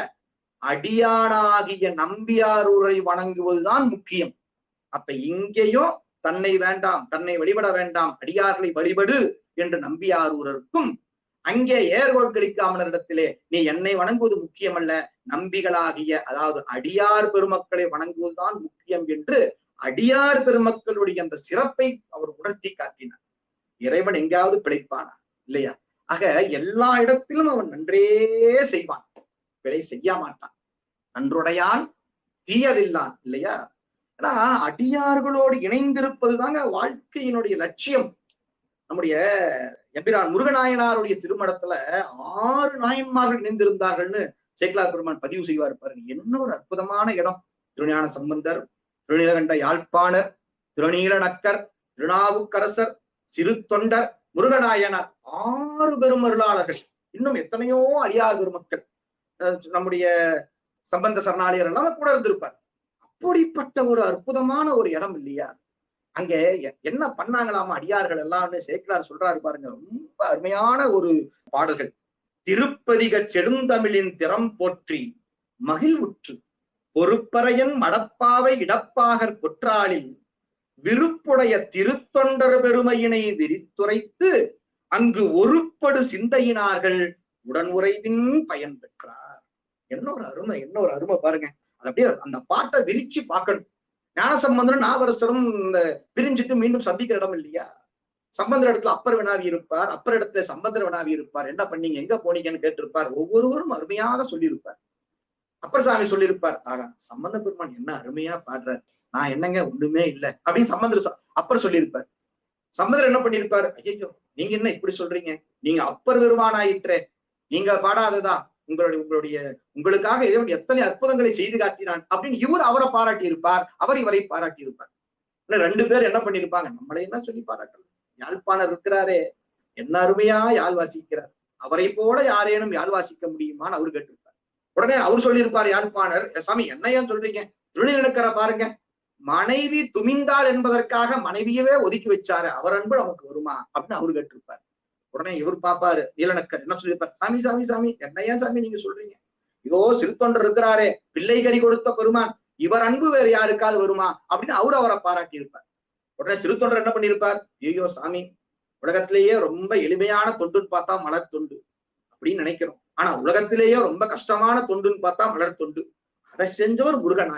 அடியானாகிய நம்பியாரூரை வணங்குவதுதான் முக்கியம் அப்ப இங்கேயும் தன்னை வேண்டாம் தன்னை வழிபட வேண்டாம் அடியார்களை வழிபடு என்று நம்பியாரூரருக்கும் அங்கே ஏர்கோள் கழிக்காமலரிடத்திலே நீ என்னை வணங்குவது முக்கியமல்ல நம்பிகளாகிய அதாவது அடியார் பெருமக்களை வணங்குவதுதான் முக்கியம் என்று அடியார் பெருமக்களுடைய அந்த சிறப்பை அவர் உணர்த்தி காட்டினார் இறைவன் எங்காவது பிழைப்பானா இல்லையா ஆக எல்லா இடத்திலும் அவன் நன்றே செய்வான் பிழை செய்ய மாட்டான் நன்றுடையான் தீயதில்லான் இல்லையா ஏன்னா அடியார்களோடு இணைந்திருப்பது தாங்க வாழ்க்கையினுடைய லட்சியம் நம்முடைய எம்பிரான் முருகநாயனாருடைய திருமணத்துல ஆறு நாயன்மார்கள் இணைந்திருந்தார்கள்னு சேக்கலார் பெருமான் பதிவு செய்வார் பாருங்க என்ன ஒரு அற்புதமான இடம் திருஞான சம்பந்தர் திருநீலகண்ட யாழ்ப்பாணர் திருநீலநக்கர் திருநாவுக்கரசர் சிறு தொண்டர் முருகநாயனார் ஆறு பெருமருளாளர்கள் இன்னும் எத்தனையோ அடியார் பெருமக்கள் அஹ் நம்முடைய சம்பந்த சரணாலயர் எல்லாம் கூட இருந்திருப்பார் அப்படிப்பட்ட ஒரு அற்புதமான ஒரு இடம் இல்லையா அங்க எ- என்ன பண்ணாங்களாமா அடியார்கள் எல்லாம்னு சேக்கலார் சொல்றாரு பாருங்க ரொம்ப அருமையான ஒரு பாடல்கள் திருப்பதிக செடுந்தமிழின் திறம் போற்றி மகிழ்வுற்று பொறுப்பறையன் மடப்பாவை இடப்பாகர் கொற்றாளில் விருப்புடைய திருத்தொண்டர் பெருமையினை விரித்துரைத்து அங்கு ஒருப்படு சிந்தையினார்கள் உடன் உறைவின் பயன் பெற்றார் என்ன ஒரு அருமை என்ன ஒரு அருமை பாருங்க அது அப்படியே அந்த பாட்டை விரிச்சு பார்க்கணும் ஞானசம்பந்தரும் நாவரசரும் இந்த பிரிஞ்சுட்டு மீண்டும் சந்திக்கிற இடம் இல்லையா சம்பந்தர் இடத்துல அப்பர் வினாவி இருப்பார் அப்பர் இடத்துல சம்பந்தர் வினாவி இருப்பார் என்ன பண்ணீங்க எங்க போனீங்கன்னு கேட்டிருப்பார் ஒவ்வொருவரும் அருமையாக சொல்லியிருப்பார் அப்பர் சாமி சொல்லியிருப்பார் ஆகா சம்பந்த பெருமான் என்ன அருமையா பாடுறார் நான் என்னங்க ஒண்ணுமே இல்ல அப்படின்னு சம்பந்தர் சொ- அப்பர் சொல்லியிருப்பார் சம்பந்தர் என்ன பண்ணியிருப்பார் ஐயோ நீங்க என்ன இப்படி சொல்றீங்க நீங்க அப்பர் பெருமானாயிற்றே நீங்க பாடாததா உங்களுடைய உங்களுடைய உங்களுக்காக இறைவன் எத்தனை அற்புதங்களை செய்து காட்டினான் அப்படின்னு இவர் அவரை பாராட்டி இருப்பார் அவர் இவரை பாராட்டி இருப்பார் இல்ல ரெண்டு பேர் என்ன பண்ணிருப்பாங்க நம்மளை என்ன சொல்லி பாராட்டலாம் யாழ்ப்பாணர் இருக்கிறாரே என்ன அருமையா யாழ் வாசிக்கிறார் அவரை போல யாரேனும் யாழ் வாசிக்க முடியுமான்னு அவர் கேட்டிருப்பார் உடனே அவர் சொல்லியிருப்பார் யாழ்ப்பாணர் "ஏ சாமி என்னையா சொல்றீங்க திருநீலக்கரை பாருங்க மனைவி துமிந்தாள் என்பதற்காக மனைவியவே ஒதுக்கி வச்சாரு அவர் அன்பு நமக்கு வருமா அப்படின்னு அவரு கேட்டிருப்பார் உடனே இவர் பாப்பாரு நீலநக்கர் என்ன சொல்லியிருப்பார் சாமி சாமி சாமி என்ன ஏன் சாமி நீங்க சொல்றீங்க இதோ சிறுத்தொண்டர் இருக்கிறாரே பிள்ளை கறி கொடுத்த பெருமான் இவர் அன்பு வேறு யாருக்காவது வருமா அப்படின்னு அவரு அவரை பாராட்டி இருப்பார் உடனே சிறுத்தொண்டர் என்ன பண்ணியிருப்பார் ஐயோ சாமி உலகத்திலேயே ரொம்ப எளிமையான தொண்டுன்னு பார்த்தா மலர் தொண்டு அப்படின்னு நினைக்கிறோம் ஆனா உலகத்திலேயே ரொம்ப கஷ்டமான தொண்டுன்னு பார்த்தா மலர் தொண்டு அதை செஞ்சவர் முருகநாயனார்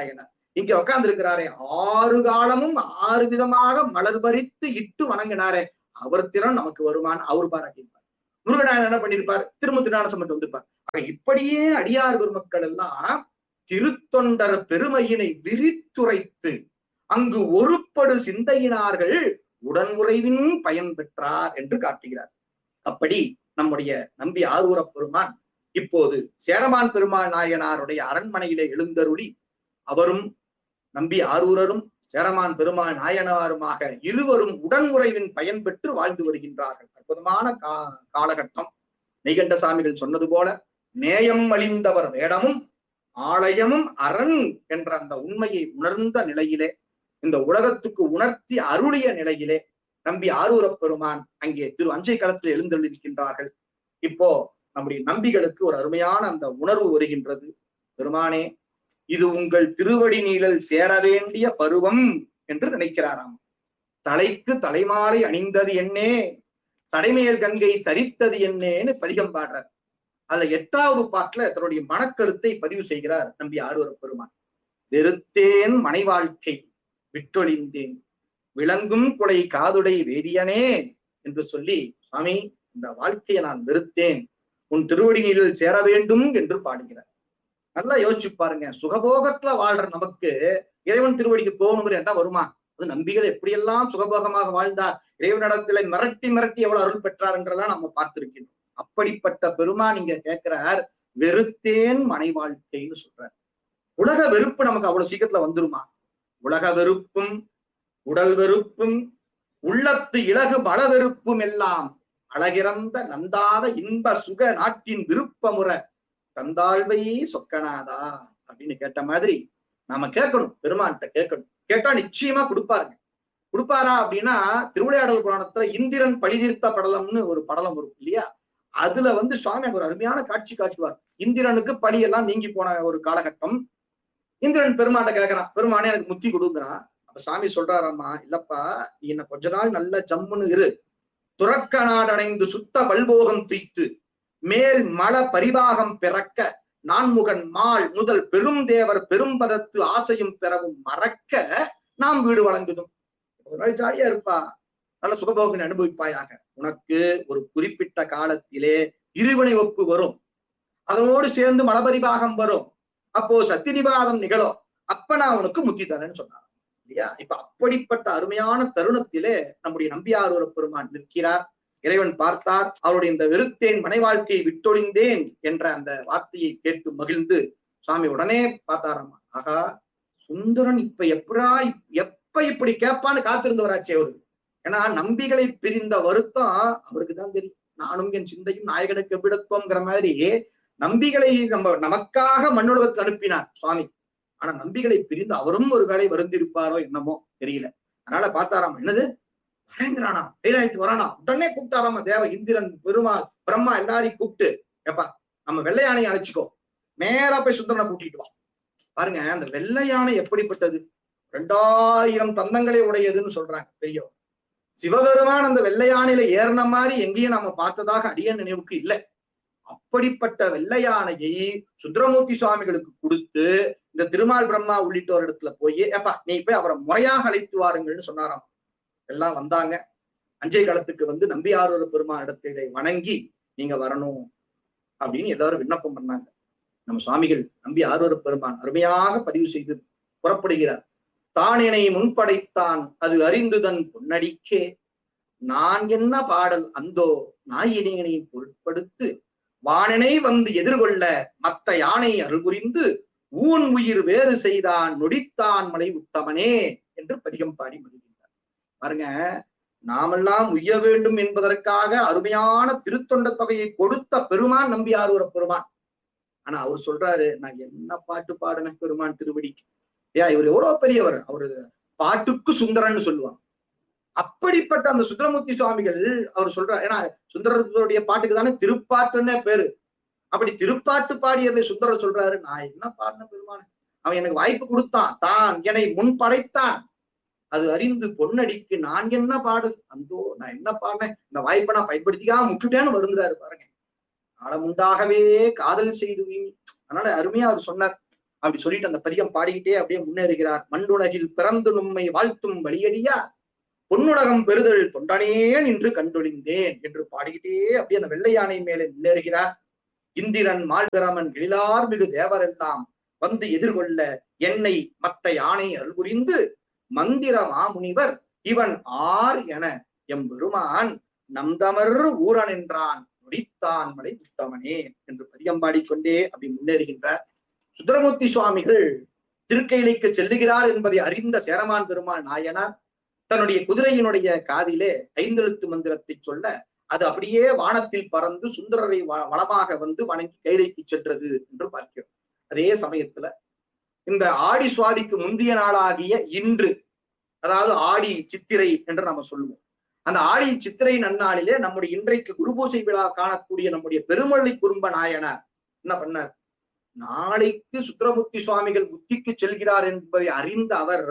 இங்க உட்கார்ந்து இருக்கிறாரே ஆறு காலமும் ஆறு விதமாக மலர் பறித்து இட்டு வணங்கினாரே அவர் திறன் நமக்கு வருமான் அவர் பாராட்டியிருப்பார் முருகனார் என்ன பண்ணிருப்பார் திரும்ப திருநானசம் மட்டும் வந்திருப்பார் ஆக இப்படியே அடியார் பெருமக்கள் எல்லாம் திருத்தொண்டர் பெருமையினை விரித்துரைத்து அங்கு ஒருபடு சிந்தையினார்கள் உடன்முறைவின் பயன் பெற்றார் என்று காட்டுகிறார் அப்படி நம்முடைய நம்பி ஆரூரப் பெருமான் இப்போது சேரமான் பெருமாள் நாயனாருடைய அரண்மனையிலே எழுந்தருளி அவரும் நம்பி ஆரூரரும் சேரமான் பெருமாள் நாயனாருமாக இருவரும் உடன்முறைவின் பயன் பெற்று வாழ்ந்து வருகின்றார்கள் அற்புதமான கா காலகட்டம் நெய்கண்ட சாமிகள் சொன்னது போல நேயம் அழிந்தவர் வேடமும் ஆலயமும் அரண் என்ற அந்த உண்மையை உணர்ந்த நிலையிலே இந்த உலகத்துக்கு உணர்த்தி அருளிய நிலையிலே நம்பி ஆரூரப் பெருமான் அங்கே திரு அஞ்சை களத்தில் எழுந்தள்ளிருக்கின்றார்கள் இப்போ நம்முடைய நம்பிகளுக்கு ஒரு அருமையான அந்த உணர்வு வருகின்றது பெருமானே இது உங்கள் திருவடி நீழல் சேர வேண்டிய பருவம் என்று நினைக்கிறாராம் தலைக்கு தலைமாலை அணிந்தது என்னே தடைமேல் கங்கை தரித்தது என்னேன்னு பதிகம் பாடுறார் அதுல எட்டாவது பாட்டுல தன்னுடைய மனக்கருத்தை பதிவு செய்கிறார் நம்பி ஆரூரப் பெருமான் வெறுத்தேன் மனை வாழ்க்கை விட்டொழிந்தேன் விளங்கும் குலை காதுடை வேதியனே என்று சொல்லி சுவாமி இந்த வாழ்க்கையை நான் வெறுத்தேன் உன் திருவடி நீரில் சேர வேண்டும் என்று பாடுகிறார் நல்லா யோசிச்சு பாருங்க சுகபோகத்துல வாழ்ற நமக்கு இறைவன் திருவடிக்கு போகணுங்கிற எண்ணம் வருமா அது நம்பிகள் எப்படியெல்லாம் சுகபோகமாக வாழ்ந்தார் இறைவனிடத்துல மிரட்டி மிரட்டி எவ்வளவு அருள் பெற்றார் என்றெல்லாம் நம்ம பார்த்திருக்கிறோம் அப்படிப்பட்ட பெருமான் இங்க கேட்கிறார் வெறுத்தேன் மனை வாழ்க்கைன்னு சொல்றார் உலக வெறுப்பு நமக்கு அவ்வளவு சீக்கிரத்துல வந்துருமா உலக வெறுப்பும் உடல் வெறுப்பும் உள்ளத்து இலகு பல வெறுப்பும் எல்லாம் அழகிறந்த நந்தாத இன்ப சுக நாட்டின் விருப்பமுற தந்தாழ்வை சொக்கனாதா அப்படின்னு கேட்ட மாதிரி நாம கேட்கணும் பெருமான்கிட்ட கேட்கணும் கேட்டா நிச்சயமா கொடுப்பாருங்க கொடுப்பாரா அப்படின்னா திருவிளையாடல் புராணத்துல இந்திரன் பழிதீர்த்த படலம்னு ஒரு படலம் வரும் இல்லையா அதுல வந்து சுவாமி அங்க ஒரு அருமையான காட்சி காட்டுவார் இந்திரனுக்கு பழி எல்லாம் நீங்கி போன ஒரு காலகட்டம் இந்திரன் பெருமாட்ட கேக்குறான் பெருமானே எனக்கு முத்தி கொடுக்குறான் அப்ப சாமி சொல்றாராம்மா இல்லப்பா நீ என்ன கொஞ்ச நாள் நல்ல ஜம்முன்னு இரு துறக்க நாடடைந்து சுத்த பல்போகம் துய்த்து மேல் மல பரிபாகம் பிறக்க நான்முகன் மால் முதல் பெரும் தேவர் பெரும்பதத்து ஆசையும் பெறவும் மறக்க நாம் வீடு வழங்குதும் ஒரு நாள் ஜாலியா இருப்பா நல்ல சுகபோகனை அனுபவிப்பாயாக உனக்கு ஒரு குறிப்பிட்ட காலத்திலே இருவினை ஒப்பு வரும் அதனோடு சேர்ந்து மலபரிபாகம் வரும் அப்போ சத்தினிபாதம் நிகழும் அப்ப நான் உனக்கு முத்தி தரேன்னு சொன்னார் இல்லையா இப்ப அப்படிப்பட்ட அருமையான தருணத்திலே நம்முடைய நம்பியாரூர பெருமான் நிற்கிறார் இறைவன் பார்த்தார் அவருடைய இந்த வெறுத்தேன் மனை வாழ்க்கையை விட்டொழிந்தேன் என்ற அந்த வார்த்தையை கேட்டு மகிழ்ந்து சுவாமி உடனே பார்த்தாராமா ஆகா சுந்தரன் இப்ப எப்படா எப்ப இப்படி கேட்பான்னு காத்திருந்தவராச்சே அவரு ஏன்னா நம்பிகளை பிரிந்த வருத்தம் அவருக்கு தான் தெரியும் நானும் என் சிந்தையும் நாயகனுக்கு எவ்விடத்துவங்கிற மாதிரி நம்பிகளை நம்ம நமக்காக மண்ணுலகத்துக்கு அனுப்பினார் சுவாமி ஆனா நம்பிகளை பிரிந்து அவரும் ஒரு வேலை வருந்திருப்பாரோ என்னமோ தெரியல அதனால பார்த்தாராம் என்னது வரேங்கிறானா கைலாயத்துக்கு வரானா உடனே கூப்பிட்டாராமா தேவ இந்திரன் பெருமாள் பிரம்மா எல்லாரையும் கூப்பிட்டு ஏப்பா நம்ம வெள்ளை யானையை அழைச்சிக்கோ நேரா போய் சுந்தரனை கூட்டிட்டு வா பாருங்க அந்த வெள்ளை யானை எப்படிப்பட்டது ரெண்டாயிரம் தந்தங்களை உடையதுன்னு சொல்றாங்க பெரியவர் சிவபெருமான் அந்த வெள்ளை யானையில ஏறின மாதிரி எங்கேயும் நம்ம பார்த்ததாக அடிய நினைவுக்கு இல்லை அப்படிப்பட்ட வெள்ளை யானையை சுந்தரமூர்த்தி சுவாமிகளுக்கு கொடுத்து இந்த திருமால் பிரம்மா உள்ளிட்டோர் இடத்துல போய் ஏப்பா நீ போய் அவரை முறையாக அழைத்து வாருங்கள்னு சொன்னாராம் எல்லாம் வந்தாங்க அஞ்சை களத்துக்கு வந்து நம்பியாரூர பெருமான் இடத்திலே வணங்கி நீங்க வரணும் அப்படின்னு எல்லாரும் விண்ணப்பம் பண்ணாங்க நம்ம சுவாமிகள் நம்பி ஆரூர பெருமான் அருமையாக பதிவு செய்து புறப்படுகிறார் தானினை முன்படைத்தான் அது அறிந்துதன் பொன்னடிக்கே நான் என்ன பாடல் அந்தோ நாயினேனை பொருட்படுத்து வானனை வந்து எதிர்கொள்ள மத்த யானை அருள்புரிந்து ஊன் உயிர் வேறு செய்தான் நொடித்தான் மலை உத்தமனே என்று பதிகம் பாடி மகிழ்கின்றார் பாருங்க நாமெல்லாம் உய்ய வேண்டும் என்பதற்காக அருமையான திருத்தொண்ட தொகையை கொடுத்த பெருமான் நம்பி ஆரூர பெருமான் ஆனா அவர் சொல்றாரு நான் என்ன பாட்டு பாடின பெருமான் திருவடிக்கு ஏன் இவர் எவ்வளவு பெரியவர் அவரு பாட்டுக்கு சுந்தரன்னு சொல்லுவாங்க அப்படிப்பட்ட அந்த சுந்தரமூர்த்தி சுவாமிகள் அவர் சொல்றார் ஏன்னா சுந்தரத்துடைய பாட்டுக்கு தானே திருப்பாட்டுன்னே பேரு அப்படி திருப்பாட்டு பாடியதை சுந்தரர் சொல்றாரு நான் என்ன பாடின பெருமான அவன் எனக்கு வாய்ப்பு கொடுத்தான் தான் என்னை முன் படைத்தான் அது அறிந்து பொன்னடிக்கு நான் என்ன பாடு அந்தோ நான் என்ன பாடினேன் இந்த வாய்ப்பை நான் பயன்படுத்திக்காம முட்டுட்டேன்னு வருந்துறாரு பாருங்க காலம் உண்டாகவே காதல் செய்து அதனால அருமையா அவர் சொன்னார் அப்படி சொல்லிட்டு அந்த பதிகம் பாடிக்கிட்டே அப்படியே முன்னேறுகிறார் மண்ணுலகில் பிறந்து நும்மை வாழ்த்தும் வழியடியா பொன்னுலகம் பெறுதல் தொண்டனேன் என்று கண்டொழிந்தேன் என்று பாடிக்கிட்டே அப்படியே அந்த வெள்ளை யானை மேலே முன்னேறுகிறார் இந்திரன் மால்பிரமன் எழிலார் மிகு தேவரெல்லாம் வந்து எதிர்கொள்ள என்னை மத்த யானை அருள்புரிந்து மந்திர மாமுனிவர் இவன் ஆர் என எம்பெருமான் நம்தமர் ஊரன் என்றான் நொடித்தான் மலை புத்தமனே என்று பதியம் பாடிக்கொண்டே அப்படி முன்னேறுகின்றார் சுந்தரமூர்த்தி சுவாமிகள் திருக்கையிலைக்கு செல்லுகிறார் என்பதை அறிந்த சேரமான் பெருமாள் நாயனார் தன்னுடைய குதிரையினுடைய காதிலே ஐந்தெழுத்து மந்திரத்தை சொல்ல அது அப்படியே வானத்தில் பறந்து சுந்தரரை வ- வளமாக வந்து வணங்கி கைலைக்கு சென்றது என்று பார்க்கிறோம் அதே சமயத்துல இந்த ஆடி சுவாதிக்கு முந்தைய நாளாகிய இன்று அதாவது ஆடி சித்திரை என்று நம்ம சொல்லுவோம் அந்த ஆடி சித்திரை நன்னாளிலே நம்முடைய இன்றைக்கு குரு பூஜை விழா காணக்கூடிய நம்முடைய பெருமள்ளி குறும்ப நாயனார் என்ன பண்ணார் நாளைக்கு சுந்தரமூர்த்தி சுவாமிகள் முத்திக்கு செல்கிறார் என்பதை அறிந்த அவர்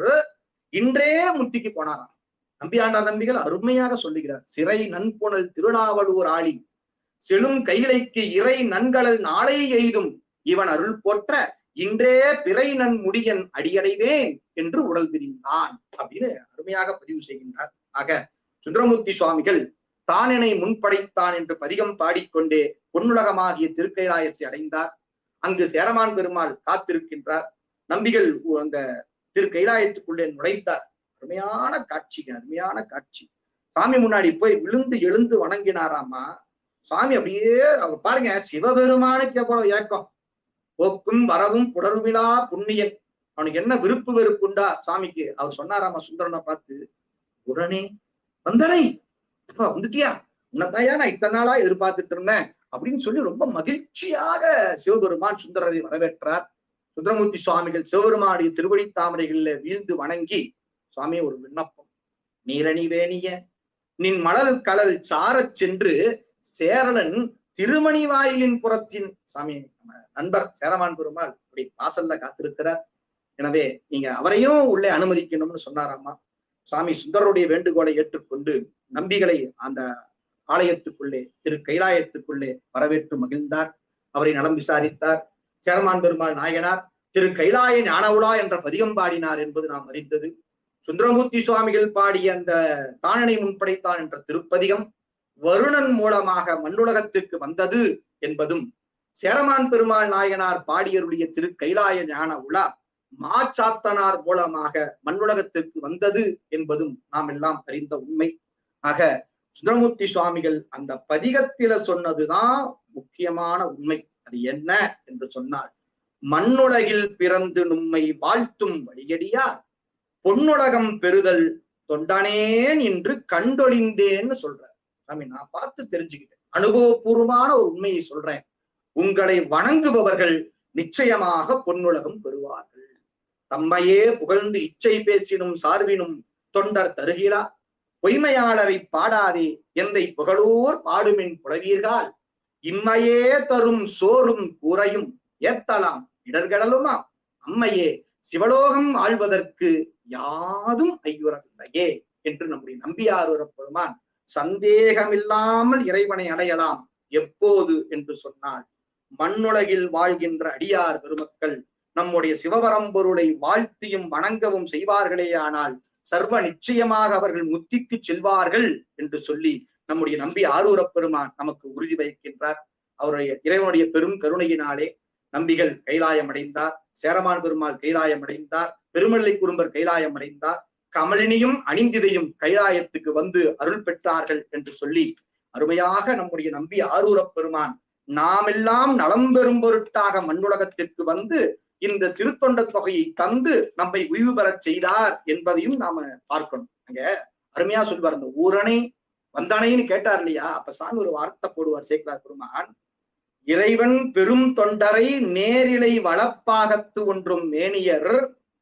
இன்றே முத்திக்கு போனாராம் நம்பியாண்டார் நம்பிகள் அருமையாக சொல்லுகிறார் சிறை நன்புணல் திருநாவலூர் ஆளி செழும் கைலைக்கு இறை நன்கடல் நாளை எய்தும் இவன் அருள் போற்ற இன்றே பிறை நன் முடியன் அடியடைவேன் என்று உடல் பிரிந்தான் அப்படின்னு அருமையாக பதிவு செய்கின்றார் ஆக சுந்தரமூர்த்தி சுவாமிகள் தானினை முன்படைத்தான் என்று பதிகம் பாடிக்கொண்டே பொன்னுலகமாகிய திருக்கைலாயத்தை அடைந்தார் அங்கு சேரமான் பெருமாள் காத்திருக்கின்றார் நம்பிகள் அந்த திரு கைலாயத்துக்குள்ளே நுழைந்தார் அருமையான காட்சிங்க அருமையான காட்சி சாமி முன்னாடி போய் விழுந்து எழுந்து வணங்கினாராமா சாமி அப்படியே அவர் பாருங்க சிவபெருமானுக்கு எவ்வளவு ஏக்கம் போக்கும் வரவும் புடர்விழா புண்ணியன் அவனுக்கு என்ன விருப்பு வெறுப்புண்டா சாமிக்கு அவர் சொன்னாராமா சுந்தரனை பார்த்து உடனே வந்தனை அப்பா வந்துட்டியா உன்னதாயா நான் இத்தனை நாளா எதிர்பார்த்துட்டு இருந்தேன் அப்படின்னு சொல்லி ரொம்ப மகிழ்ச்சியாக சிவபெருமான் சுந்தரரை வரவேற்றார் சுந்தரமூர்த்தி சுவாமிகள் சிவபெருமானுடைய திருவடி தாமரைகளில் வீழ்ந்து வணங்கி சுவாமி ஒரு விண்ணப்பம் நீரணி வேணிய நின் மணல் கடல் சாரச் சென்று சேரலன் திருமணி வாயிலின் புறத்தின் சாமி நம்ம நண்பர் சேரமான் பெருமாள் அப்படி வாசல்ல காத்திருக்கிறார் எனவே நீங்க அவரையும் உள்ளே அனுமதிக்கணும்னு சொன்னாராமா சுவாமி சுந்தரருடைய வேண்டுகோளை ஏற்றுக்கொண்டு நம்பிகளை அந்த ஆலயத்துக்குள்ளே திரு கைலாயத்துக்குள்ளே வரவேற்று மகிழ்ந்தார் அவரை நலம் விசாரித்தார் சேரமான் பெருமாள் நாயனார் திரு கைலாய ஞானவுலா என்ற பதிகம் பாடினார் என்பது நாம் அறிந்தது சுந்தரமூர்த்தி சுவாமிகள் பாடிய அந்த தானனை முன்படைத்தான் என்ற திருப்பதிகம் வருணன் மூலமாக மண்ணுலகத்துக்கு வந்தது என்பதும் சேரமான் பெருமாள் நாயனார் பாடியருடைய திரு கைலாய ஞான உலா மாச்சாத்தனார் மூலமாக மண்ணுலகத்திற்கு வந்தது என்பதும் நாம் எல்லாம் அறிந்த உண்மை ஆக சுந்தரமூர்த்தி சுவாமிகள் அந்த பதிகத்தில சொன்னதுதான் முக்கியமான உண்மை அது என்ன என்று சொன்னால் மண்ணுலகில் பிறந்து நும்மை வாழ்த்தும் வழியடியார் பொன்னுலகம் பெறுதல் தொண்டனேன் என்று கண்டொழிந்தேன்னு சொல்றார் சாமி நான் பார்த்து தெரிஞ்சுக்கிட்டேன் அனுபவபூர்வமான ஒரு உண்மையை சொல்றேன் உங்களை வணங்குபவர்கள் நிச்சயமாக பொன்னுலகம் பெறுவார்கள் தம்மையே புகழ்ந்து இச்சை பேசினும் சார்பினும் தொண்டர் தருகிறா பொய்மையாளரை பாடாதே எந்தை புகழூர் பாடுமின் புலவீர்கள் இம்மையே தரும் சோறும் கூரையும் ஏத்தலாம் இடர்கடலுமா அம்மையே சிவலோகம் ஆழ்வதற்கு யாதும் ஐயுறவில்லையே என்று நம்முடைய நம்பியாரூர பெருமான் சந்தேகமில்லாமல் இறைவனை அடையலாம் எப்போது என்று சொன்னால் மண்ணுலகில் வாழ்கின்ற அடியார் பெருமக்கள் நம்முடைய சிவபரம்பொருளை வாழ்த்தியும் வணங்கவும் செய்வார்களேயானால் சர்வ நிச்சயமாக அவர்கள் முத்திக்கு செல்வார்கள் என்று சொல்லி நம்முடைய நம்பி ஆரூரப் பெருமான் நமக்கு உறுதி வைக்கின்றார் அவருடைய இறைவனுடைய பெரும் கருணையினாலே நம்பிகள் கைலாயம் அடைந்தார் சேரமான் பெருமாள் கைலாயம் அடைந்தார் பெருமல்லை குறும்பர் கைலாயம் அடைந்தார் கமலினியும் அணிந்திதையும் கைலாயத்துக்கு வந்து அருள் பெற்றார்கள் என்று சொல்லி அருமையாக நம்முடைய நம்பி ஆரூரப் பெருமான் நாமெல்லாம் நலம் பெறும் பொருட்டாக மண்ணுலகத்திற்கு வந்து இந்த திருத்தொண்ட தொகையை தந்து நம்மை உய்வு பெறச் செய்தார் என்பதையும் நாம பார்க்கணும் அங்க அருமையா சொல்வார் அந்த ஊரணை வந்தனைன்னு கேட்டார் இல்லையா அப்ப சாமி ஒரு வார்த்தை போடுவார் சேக்கரார் பெருமான் இறைவன் பெரும் தொண்டரை நேரிலை வளப்பாகத்து ஒன்றும் மேனியர்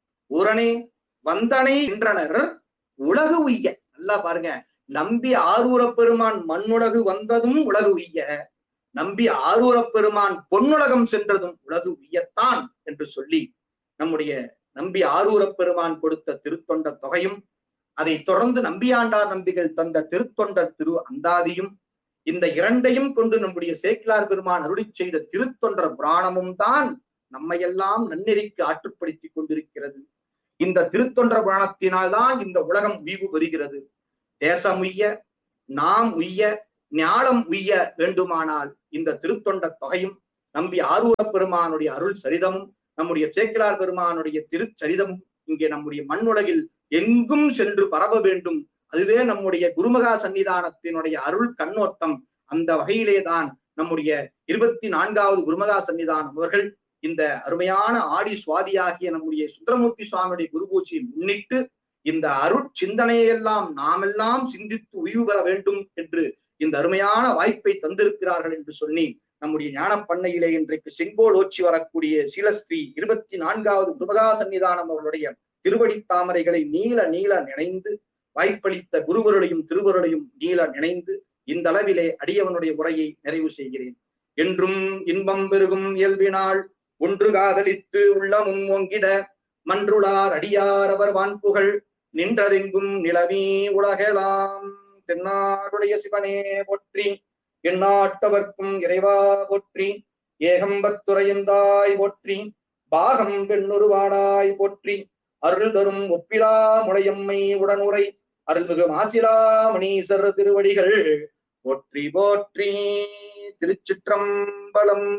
ஊரணே வந்தனை என்றனர் உலகு உய்ய நல்லா பாருங்க நம்பி ஆரூரப் பெருமான் மண்ணுலகு வந்ததும் உலகு உய்ய நம்பி ஆரூரப் பெருமான் பொன்னுலகம் சென்றதும் உலகு உய்யத்தான் என்று சொல்லி நம்முடைய நம்பி ஆரூரப் பெருமான் கொடுத்த திருத்தொண்ட தொகையும் அதை தொடர்ந்து நம்பியாண்டார் நம்பிகள் தந்த திருத்தொண்டர் திரு அந்தாதியும் இந்த இரண்டையும் கொண்டு நம்முடைய சேக்கிலார் பெருமான் அருளி செய்த திருத்தொண்டர் புராணமும் தான் நம்மையெல்லாம் நன்னெறிக்கு ஆற்றுப்படுத்தி கொண்டிருக்கிறது இந்த திருத்தொன்ற புராணத்தினால்தான் இந்த உலகம் உய்வு பெறுகிறது தேசம் உய்ய நாம் உய்ய ஞானம் உய்ய வேண்டுமானால் இந்த திருத்தொண்ட தொகையும் நம்பி ஆரூர பெருமானுடைய அருள் சரிதமும் நம்முடைய சேக்கிலார் பெருமானுடைய திருச்சரிதமும் இங்கே நம்முடைய மண்ணுலகில் எங்கும் சென்று பரவ வேண்டும் அதுவே நம்முடைய குருமகா சன்னிதானத்தினுடைய அருள் கண்ணோட்டம் அந்த வகையிலே தான் நம்முடைய இருபத்தி நான்காவது குருமகா சன்னிதானம் அவர்கள் இந்த அருமையான ஆடி சுவாதியாகிய நம்முடைய சுந்தரமூர்த்தி சுவாமியுடைய குரு பூஜையை முன்னிட்டு இந்த அருட்சிந்தனையெல்லாம் நாமெல்லாம் சிந்தித்து உய்வு பெற வேண்டும் என்று இந்த அருமையான வாய்ப்பை தந்திருக்கிறார்கள் என்று சொல்லி நம்முடைய ஞான பண்ணையிலே இன்றைக்கு செங்கோல் ஓச்சி வரக்கூடிய சீலஸ்ரீ இருபத்தி நான்காவது குருமகா சன்னிதானம் அவர்களுடைய திருவடி தாமரைகளை நீல நீல நினைந்து வாய்ப்பளித்த குருவருடையும் திருவருடையும் நீல நினைந்து இந்த அளவிலே அடியவனுடைய உரையை நிறைவு செய்கிறேன் என்றும் இன்பம் பெருகும் இயல்பினால் ஒன்று காதலித்து உள்ளமும் ஓங்கிட மன்றுளார் அடியார் அவர் வான்புகழ் நின்றதெங்கும் நிலவி உலகெலாம் தென்னாடுடைய சிவனே போற்றி எந்நாட்டவர்க்கும் இறைவா போற்றி ஏகம்பத்துறையந்தாய் போற்றி பாகம் பெண்ணுருவாடாய் போற்றி அருள் தரும் ஒப்பிலா முளையம்மை உடனுரை அருள்மிகு மாசிலா மணீசர் திருவடிகள் போற்றி போற்றி திருச்சிற்றம்பலம்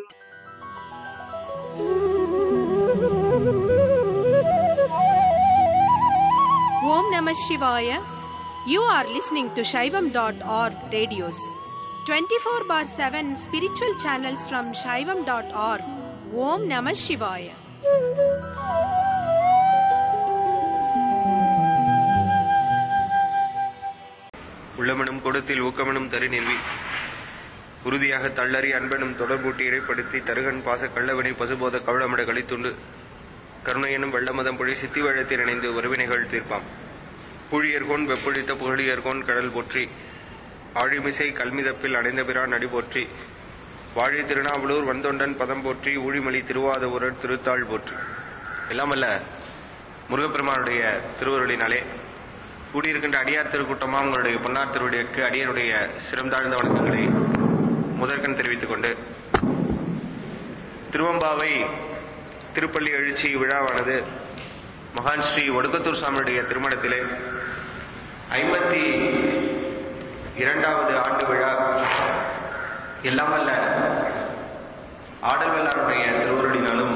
Om Namah Shivaya. You are listening to Shaivam.org radios. 24 bar 7 spiritual channels from Shaivam.org. Om Namah Shivaya. உள்ளமெனும் கொடுத்தில் ஊக்கமெனும் தரு நிறுவி உறுதியாக தள்ளறி அன்பெனும் தொடர்பூட்டி இறைப்படுத்தி தருகன் பாச கள்ளவினை பசுபோத கவளமட கழித்துண்டு கருணையெனும் வெள்ளமதம் பொழி சித்தி வழத்தில் இணைந்து உறவினைகள் தீர்ப்பாம் புழியர்கோன் வெப்பொழித்த புகழியர்கோன் கடல் போற்றி ஆழிமிசை கல்மிதப்பில் அடைந்த பிரான் அடி போற்றி வாழி திருநாவலூர் வந்தொண்டன் பதம் போற்றி ஊழிமலி திருவாதவூரர் திருத்தாள் போற்றி எல்லாமல்ல முருகப்பெருமானுடைய திருவருளினாலே கூடியிருக்கின்ற அடியார் திருக்கூட்டமா உங்களுடைய பொன்னார் திருவடிக்கு அடியனுடைய சிறந்தாழ்ந்த வணக்கங்களை முதற்கண் தெரிவித்துக் கொண்டு திருவம்பாவை திருப்பள்ளி எழுச்சி விழாவானது மகான் ஸ்ரீ ஒடுக்கத்தூர் சாமியுடைய திருமணத்திலே ஐம்பத்தி இரண்டாவது ஆண்டு விழா எல்லாமல்ல ஆடல் வல்லாருடைய திருவருளினாலும்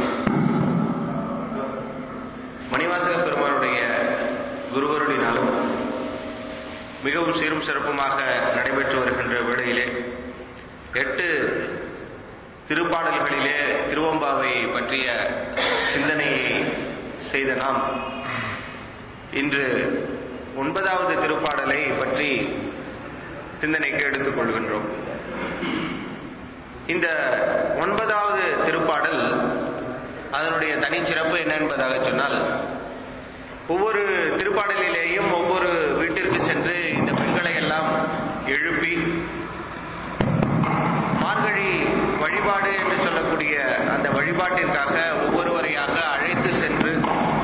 மணிவாசக பெருமானுடைய குருவருளினாலும் மிகவும் சீரும் சிறப்புமாக நடைபெற்று வருகின்ற வேளையிலே எட்டு திருப்பாடல்களிலே திருவம்பாவை பற்றிய சிந்தனையை செய்த நாம் இன்று ஒன்பதாவது திருப்பாடலை பற்றி சிந்தனைக்கு எடுத்துக் கொள்கின்றோம் இந்த ஒன்பதாவது திருப்பாடல் அதனுடைய தனிச்சிறப்பு என்ன என்பதாக சொன்னால் ஒவ்வொரு திருப்பாடலிலேயும் ஒவ்வொரு வீட்டிற்கு சென்று இந்த பெண்களை எல்லாம் எழுப்பி மார்கழி வழிபாடு என்று சொல்லக்கூடிய அந்த வழிபாட்டிற்காக ஒவ்வொருவரையாக அழைத்து சென்று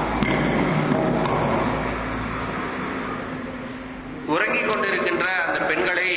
உறங்கிக் கொண்டிருக்கின்ற அந்த பெண்களை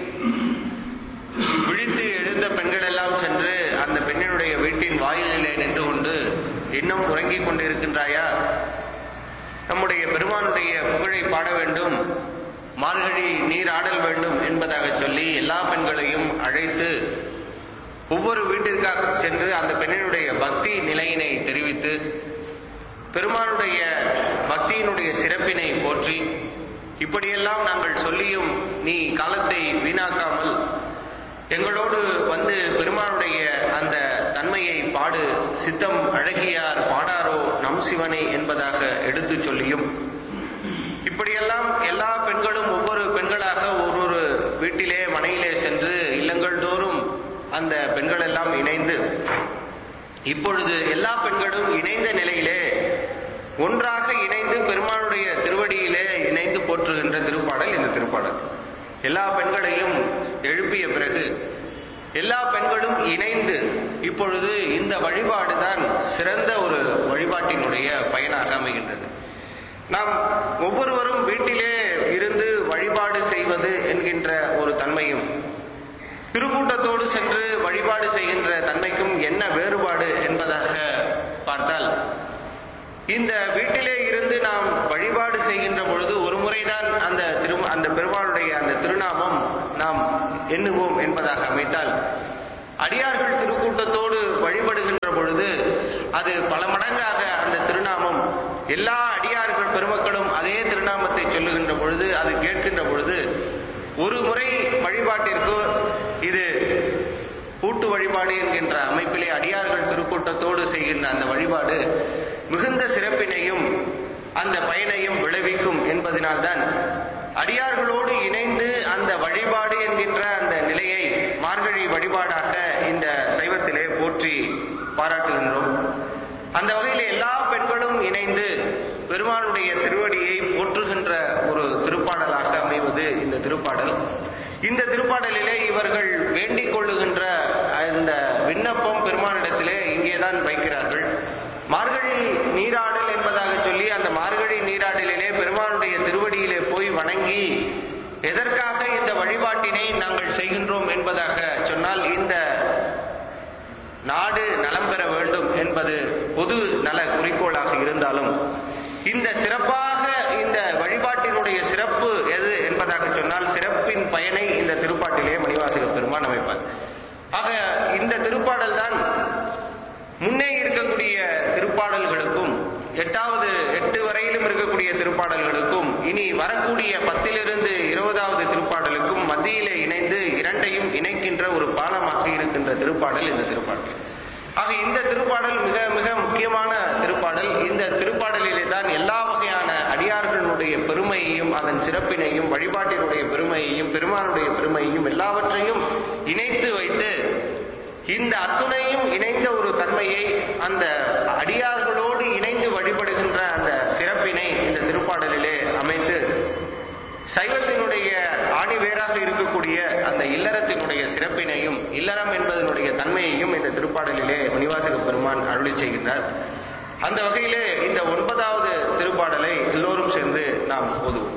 விழித்து எழுந்த பெண்கள் எல்லாம் சென்று அந்த பெண்ணினுடைய வீட்டின் வாயிலிலே நின்று கொண்டு இன்னும் உறங்கிக் கொண்டிருக்கின்றாயா நம்முடைய பெருமானுடைய புகழை பாட வேண்டும் மார்கழி நீர் ஆடல் வேண்டும் என்பதாக சொல்லி எல்லா பெண்களையும் அழைத்து ஒவ்வொரு வீட்டிற்காக சென்று அந்த பெண்ணினுடைய பக்தி நிலையினை தெரிவித்து பெருமானுடைய பக்தியினுடைய சிறப்பினை போற்றி இப்படியெல்லாம் நாங்கள் சொல்லியும் நீ காலத்தை வீணாக்காமல் எங்களோடு வந்து பெருமானுடைய அந்த தன்மையை பாடு சித்தம் அழகியார் பாடாரோ நம் சிவனை என்பதாக எடுத்து சொல்லியும் இப்படியெல்லாம் எல்லா பெண்களும் ஒவ்வொரு பெண்களாக ஒரு ஒரு வீட்டிலே மனையிலே சென்று இல்லங்கள் தோறும் அந்த பெண்கள் எல்லாம் இணைந்து இப்பொழுது எல்லா பெண்களும் இணைந்த நிலையிலே ஒன்றாக இணைந்து பெருமானுடைய திருவடியிலே இணைந்து போற்றுகின்ற திருப்பாடல் இந்த திருப்பாடல் எல்லா பெண்களையும் எழுப்பிய பிறகு எல்லா பெண்களும் இணைந்து இப்பொழுது இந்த வழிபாடுதான் சிறந்த ஒரு வழிபாட்டினுடைய பயனாக அமைகின்றது நாம் ஒவ்வொருவரும் வீட்டிலே இருந்து வழிபாடு செய்வது என்கின்ற ஒரு தன்மையும் திருக்கூட்டத்தோடு சென்று வழிபாடு செய்கின்ற தன்மைக்கும் என்ன வேறுபாடு என்பதாக பார்த்தால் இந்த வீட்டிலே இருந்து நாம் வழிபாடு செய்கின்ற பொழுது ஒரு முறைதான் அந்த திரு அந்த பெருமாளுடைய அந்த திருநாமம் நாம் எண்ணுவோம் என்பதாக அமைத்தால் அடியார்கள் திருக்கூட்டத்தோடு வழிபடுகின்ற பொழுது அது பல மடங்காக அந்த திருநாமம் எல்லா அடியார்கள் பெருமக்களும் அதே திருநாமத்தை சொல்லுகின்ற பொழுது அது கேட்கின்ற பொழுது ஒரு முறை வழிபாட்டிற்கு இது கூட்டு வழிபாடு என்கின்ற அமைப்பிலே அடியார்கள் திருக்கூட்டத்தோடு செய்கின்ற அந்த வழிபாடு மிகுந்த சிறப்பினையும் அந்த பயனையும் விளைவிக்கும் என்பதனால்தான் அடியார்களோடு இணைந்து அந்த வழிபாடு என்கின்ற அந்த நிலையை மார்கழி வழிபாடாக இந்த சைவத்திலே போற்றி பாராட்டுகின்றோம் அந்த வகையில் எல்லா பெண்களும் இணைந்து பெருமானுடைய திருவடியை போற்றுகின்ற ஒரு திருப்பாடலாக அமைவது இந்த திருப்பாடல் இந்த திருப்பாடலிலே இவர்கள் வேண்டிக் கொள்ளுகின்ற அந்த விண்ணப்பம் பெருமானிடத்திலே இங்கேதான் வைக்கிறார்கள் மார்கழி நீராடல் என்பதாக சொல்லி அந்த மார்கழி நீராடலிலே பெருமானுடைய திருவடியிலே போய் வணங்கி எதற்காக இந்த வழிபாட்டினை நாங்கள் செய்கின்றோம் என்பதாக சொன்னால் இந்த நாடு நலம் பெற வேண்டும் என்பது பொது நல குறிக்கோளாக இருந்தாலும் இந்த சிறப்பாக இந்த வழிபாட்டினுடைய சிறப்பு எது என்பதாக சொன்னால் சிறப்பின் பயனை இந்த திருப்பாட்டிலே மணிவாசக பெருமான் அமைப்பார் ஆக இந்த திருப்பாடல் தான் முன்னே இருக்கக்கூடிய திருப்பாடல்களுக்கும் எட்டாவது எட்டு வரையிலும் இருக்கக்கூடிய திருப்பாடல்களுக்கும் இனி வரக்கூடிய பத்திலிருந்து இருபதாவது திருப்பாடலுக்கும் மத்தியிலே இணைந்து இரண்டையும் இணைக்கின்ற ஒரு பாலமாக இருக்கின்ற திருப்பாடல் இந்த திருப்பாடல் ஆக இந்த திருப்பாடல் மிக மிக முக்கியமான திருப்பாடல் இந்த திருப்பாடலிலே தான் எல்லா வகையான அடியார்களுடைய பெருமையையும் அதன் சிறப்பினையும் வழிபாட்டினுடைய பெருமையையும் பெருமானுடைய பெருமையையும் எல்லாவற்றையும் இணைத்து வைத்து இந்த அத்துணையும் இணைந்த ஒரு தன்மையை அந்த அடியார்களோடு இணைந்து வழிபடுகின்ற அந்த சிறப்பினை இந்த திருப்பாடலிலே அமைத்து சைவத்தினுடைய ஆணிவேராக இருக்கக்கூடிய அந்த இல்லறத்தினுடைய சிறப்பினையும் இல்லறம் என்பதனுடைய தன்மையையும் இந்த திருப்பாடலிலே மணிவாசக பெருமான் அருளி செய்கின்றார் அந்த வகையிலே இந்த ஒன்பதாவது திருப்பாடலை எல்லோரும் சேர்ந்து நாம் ஓதுவோம்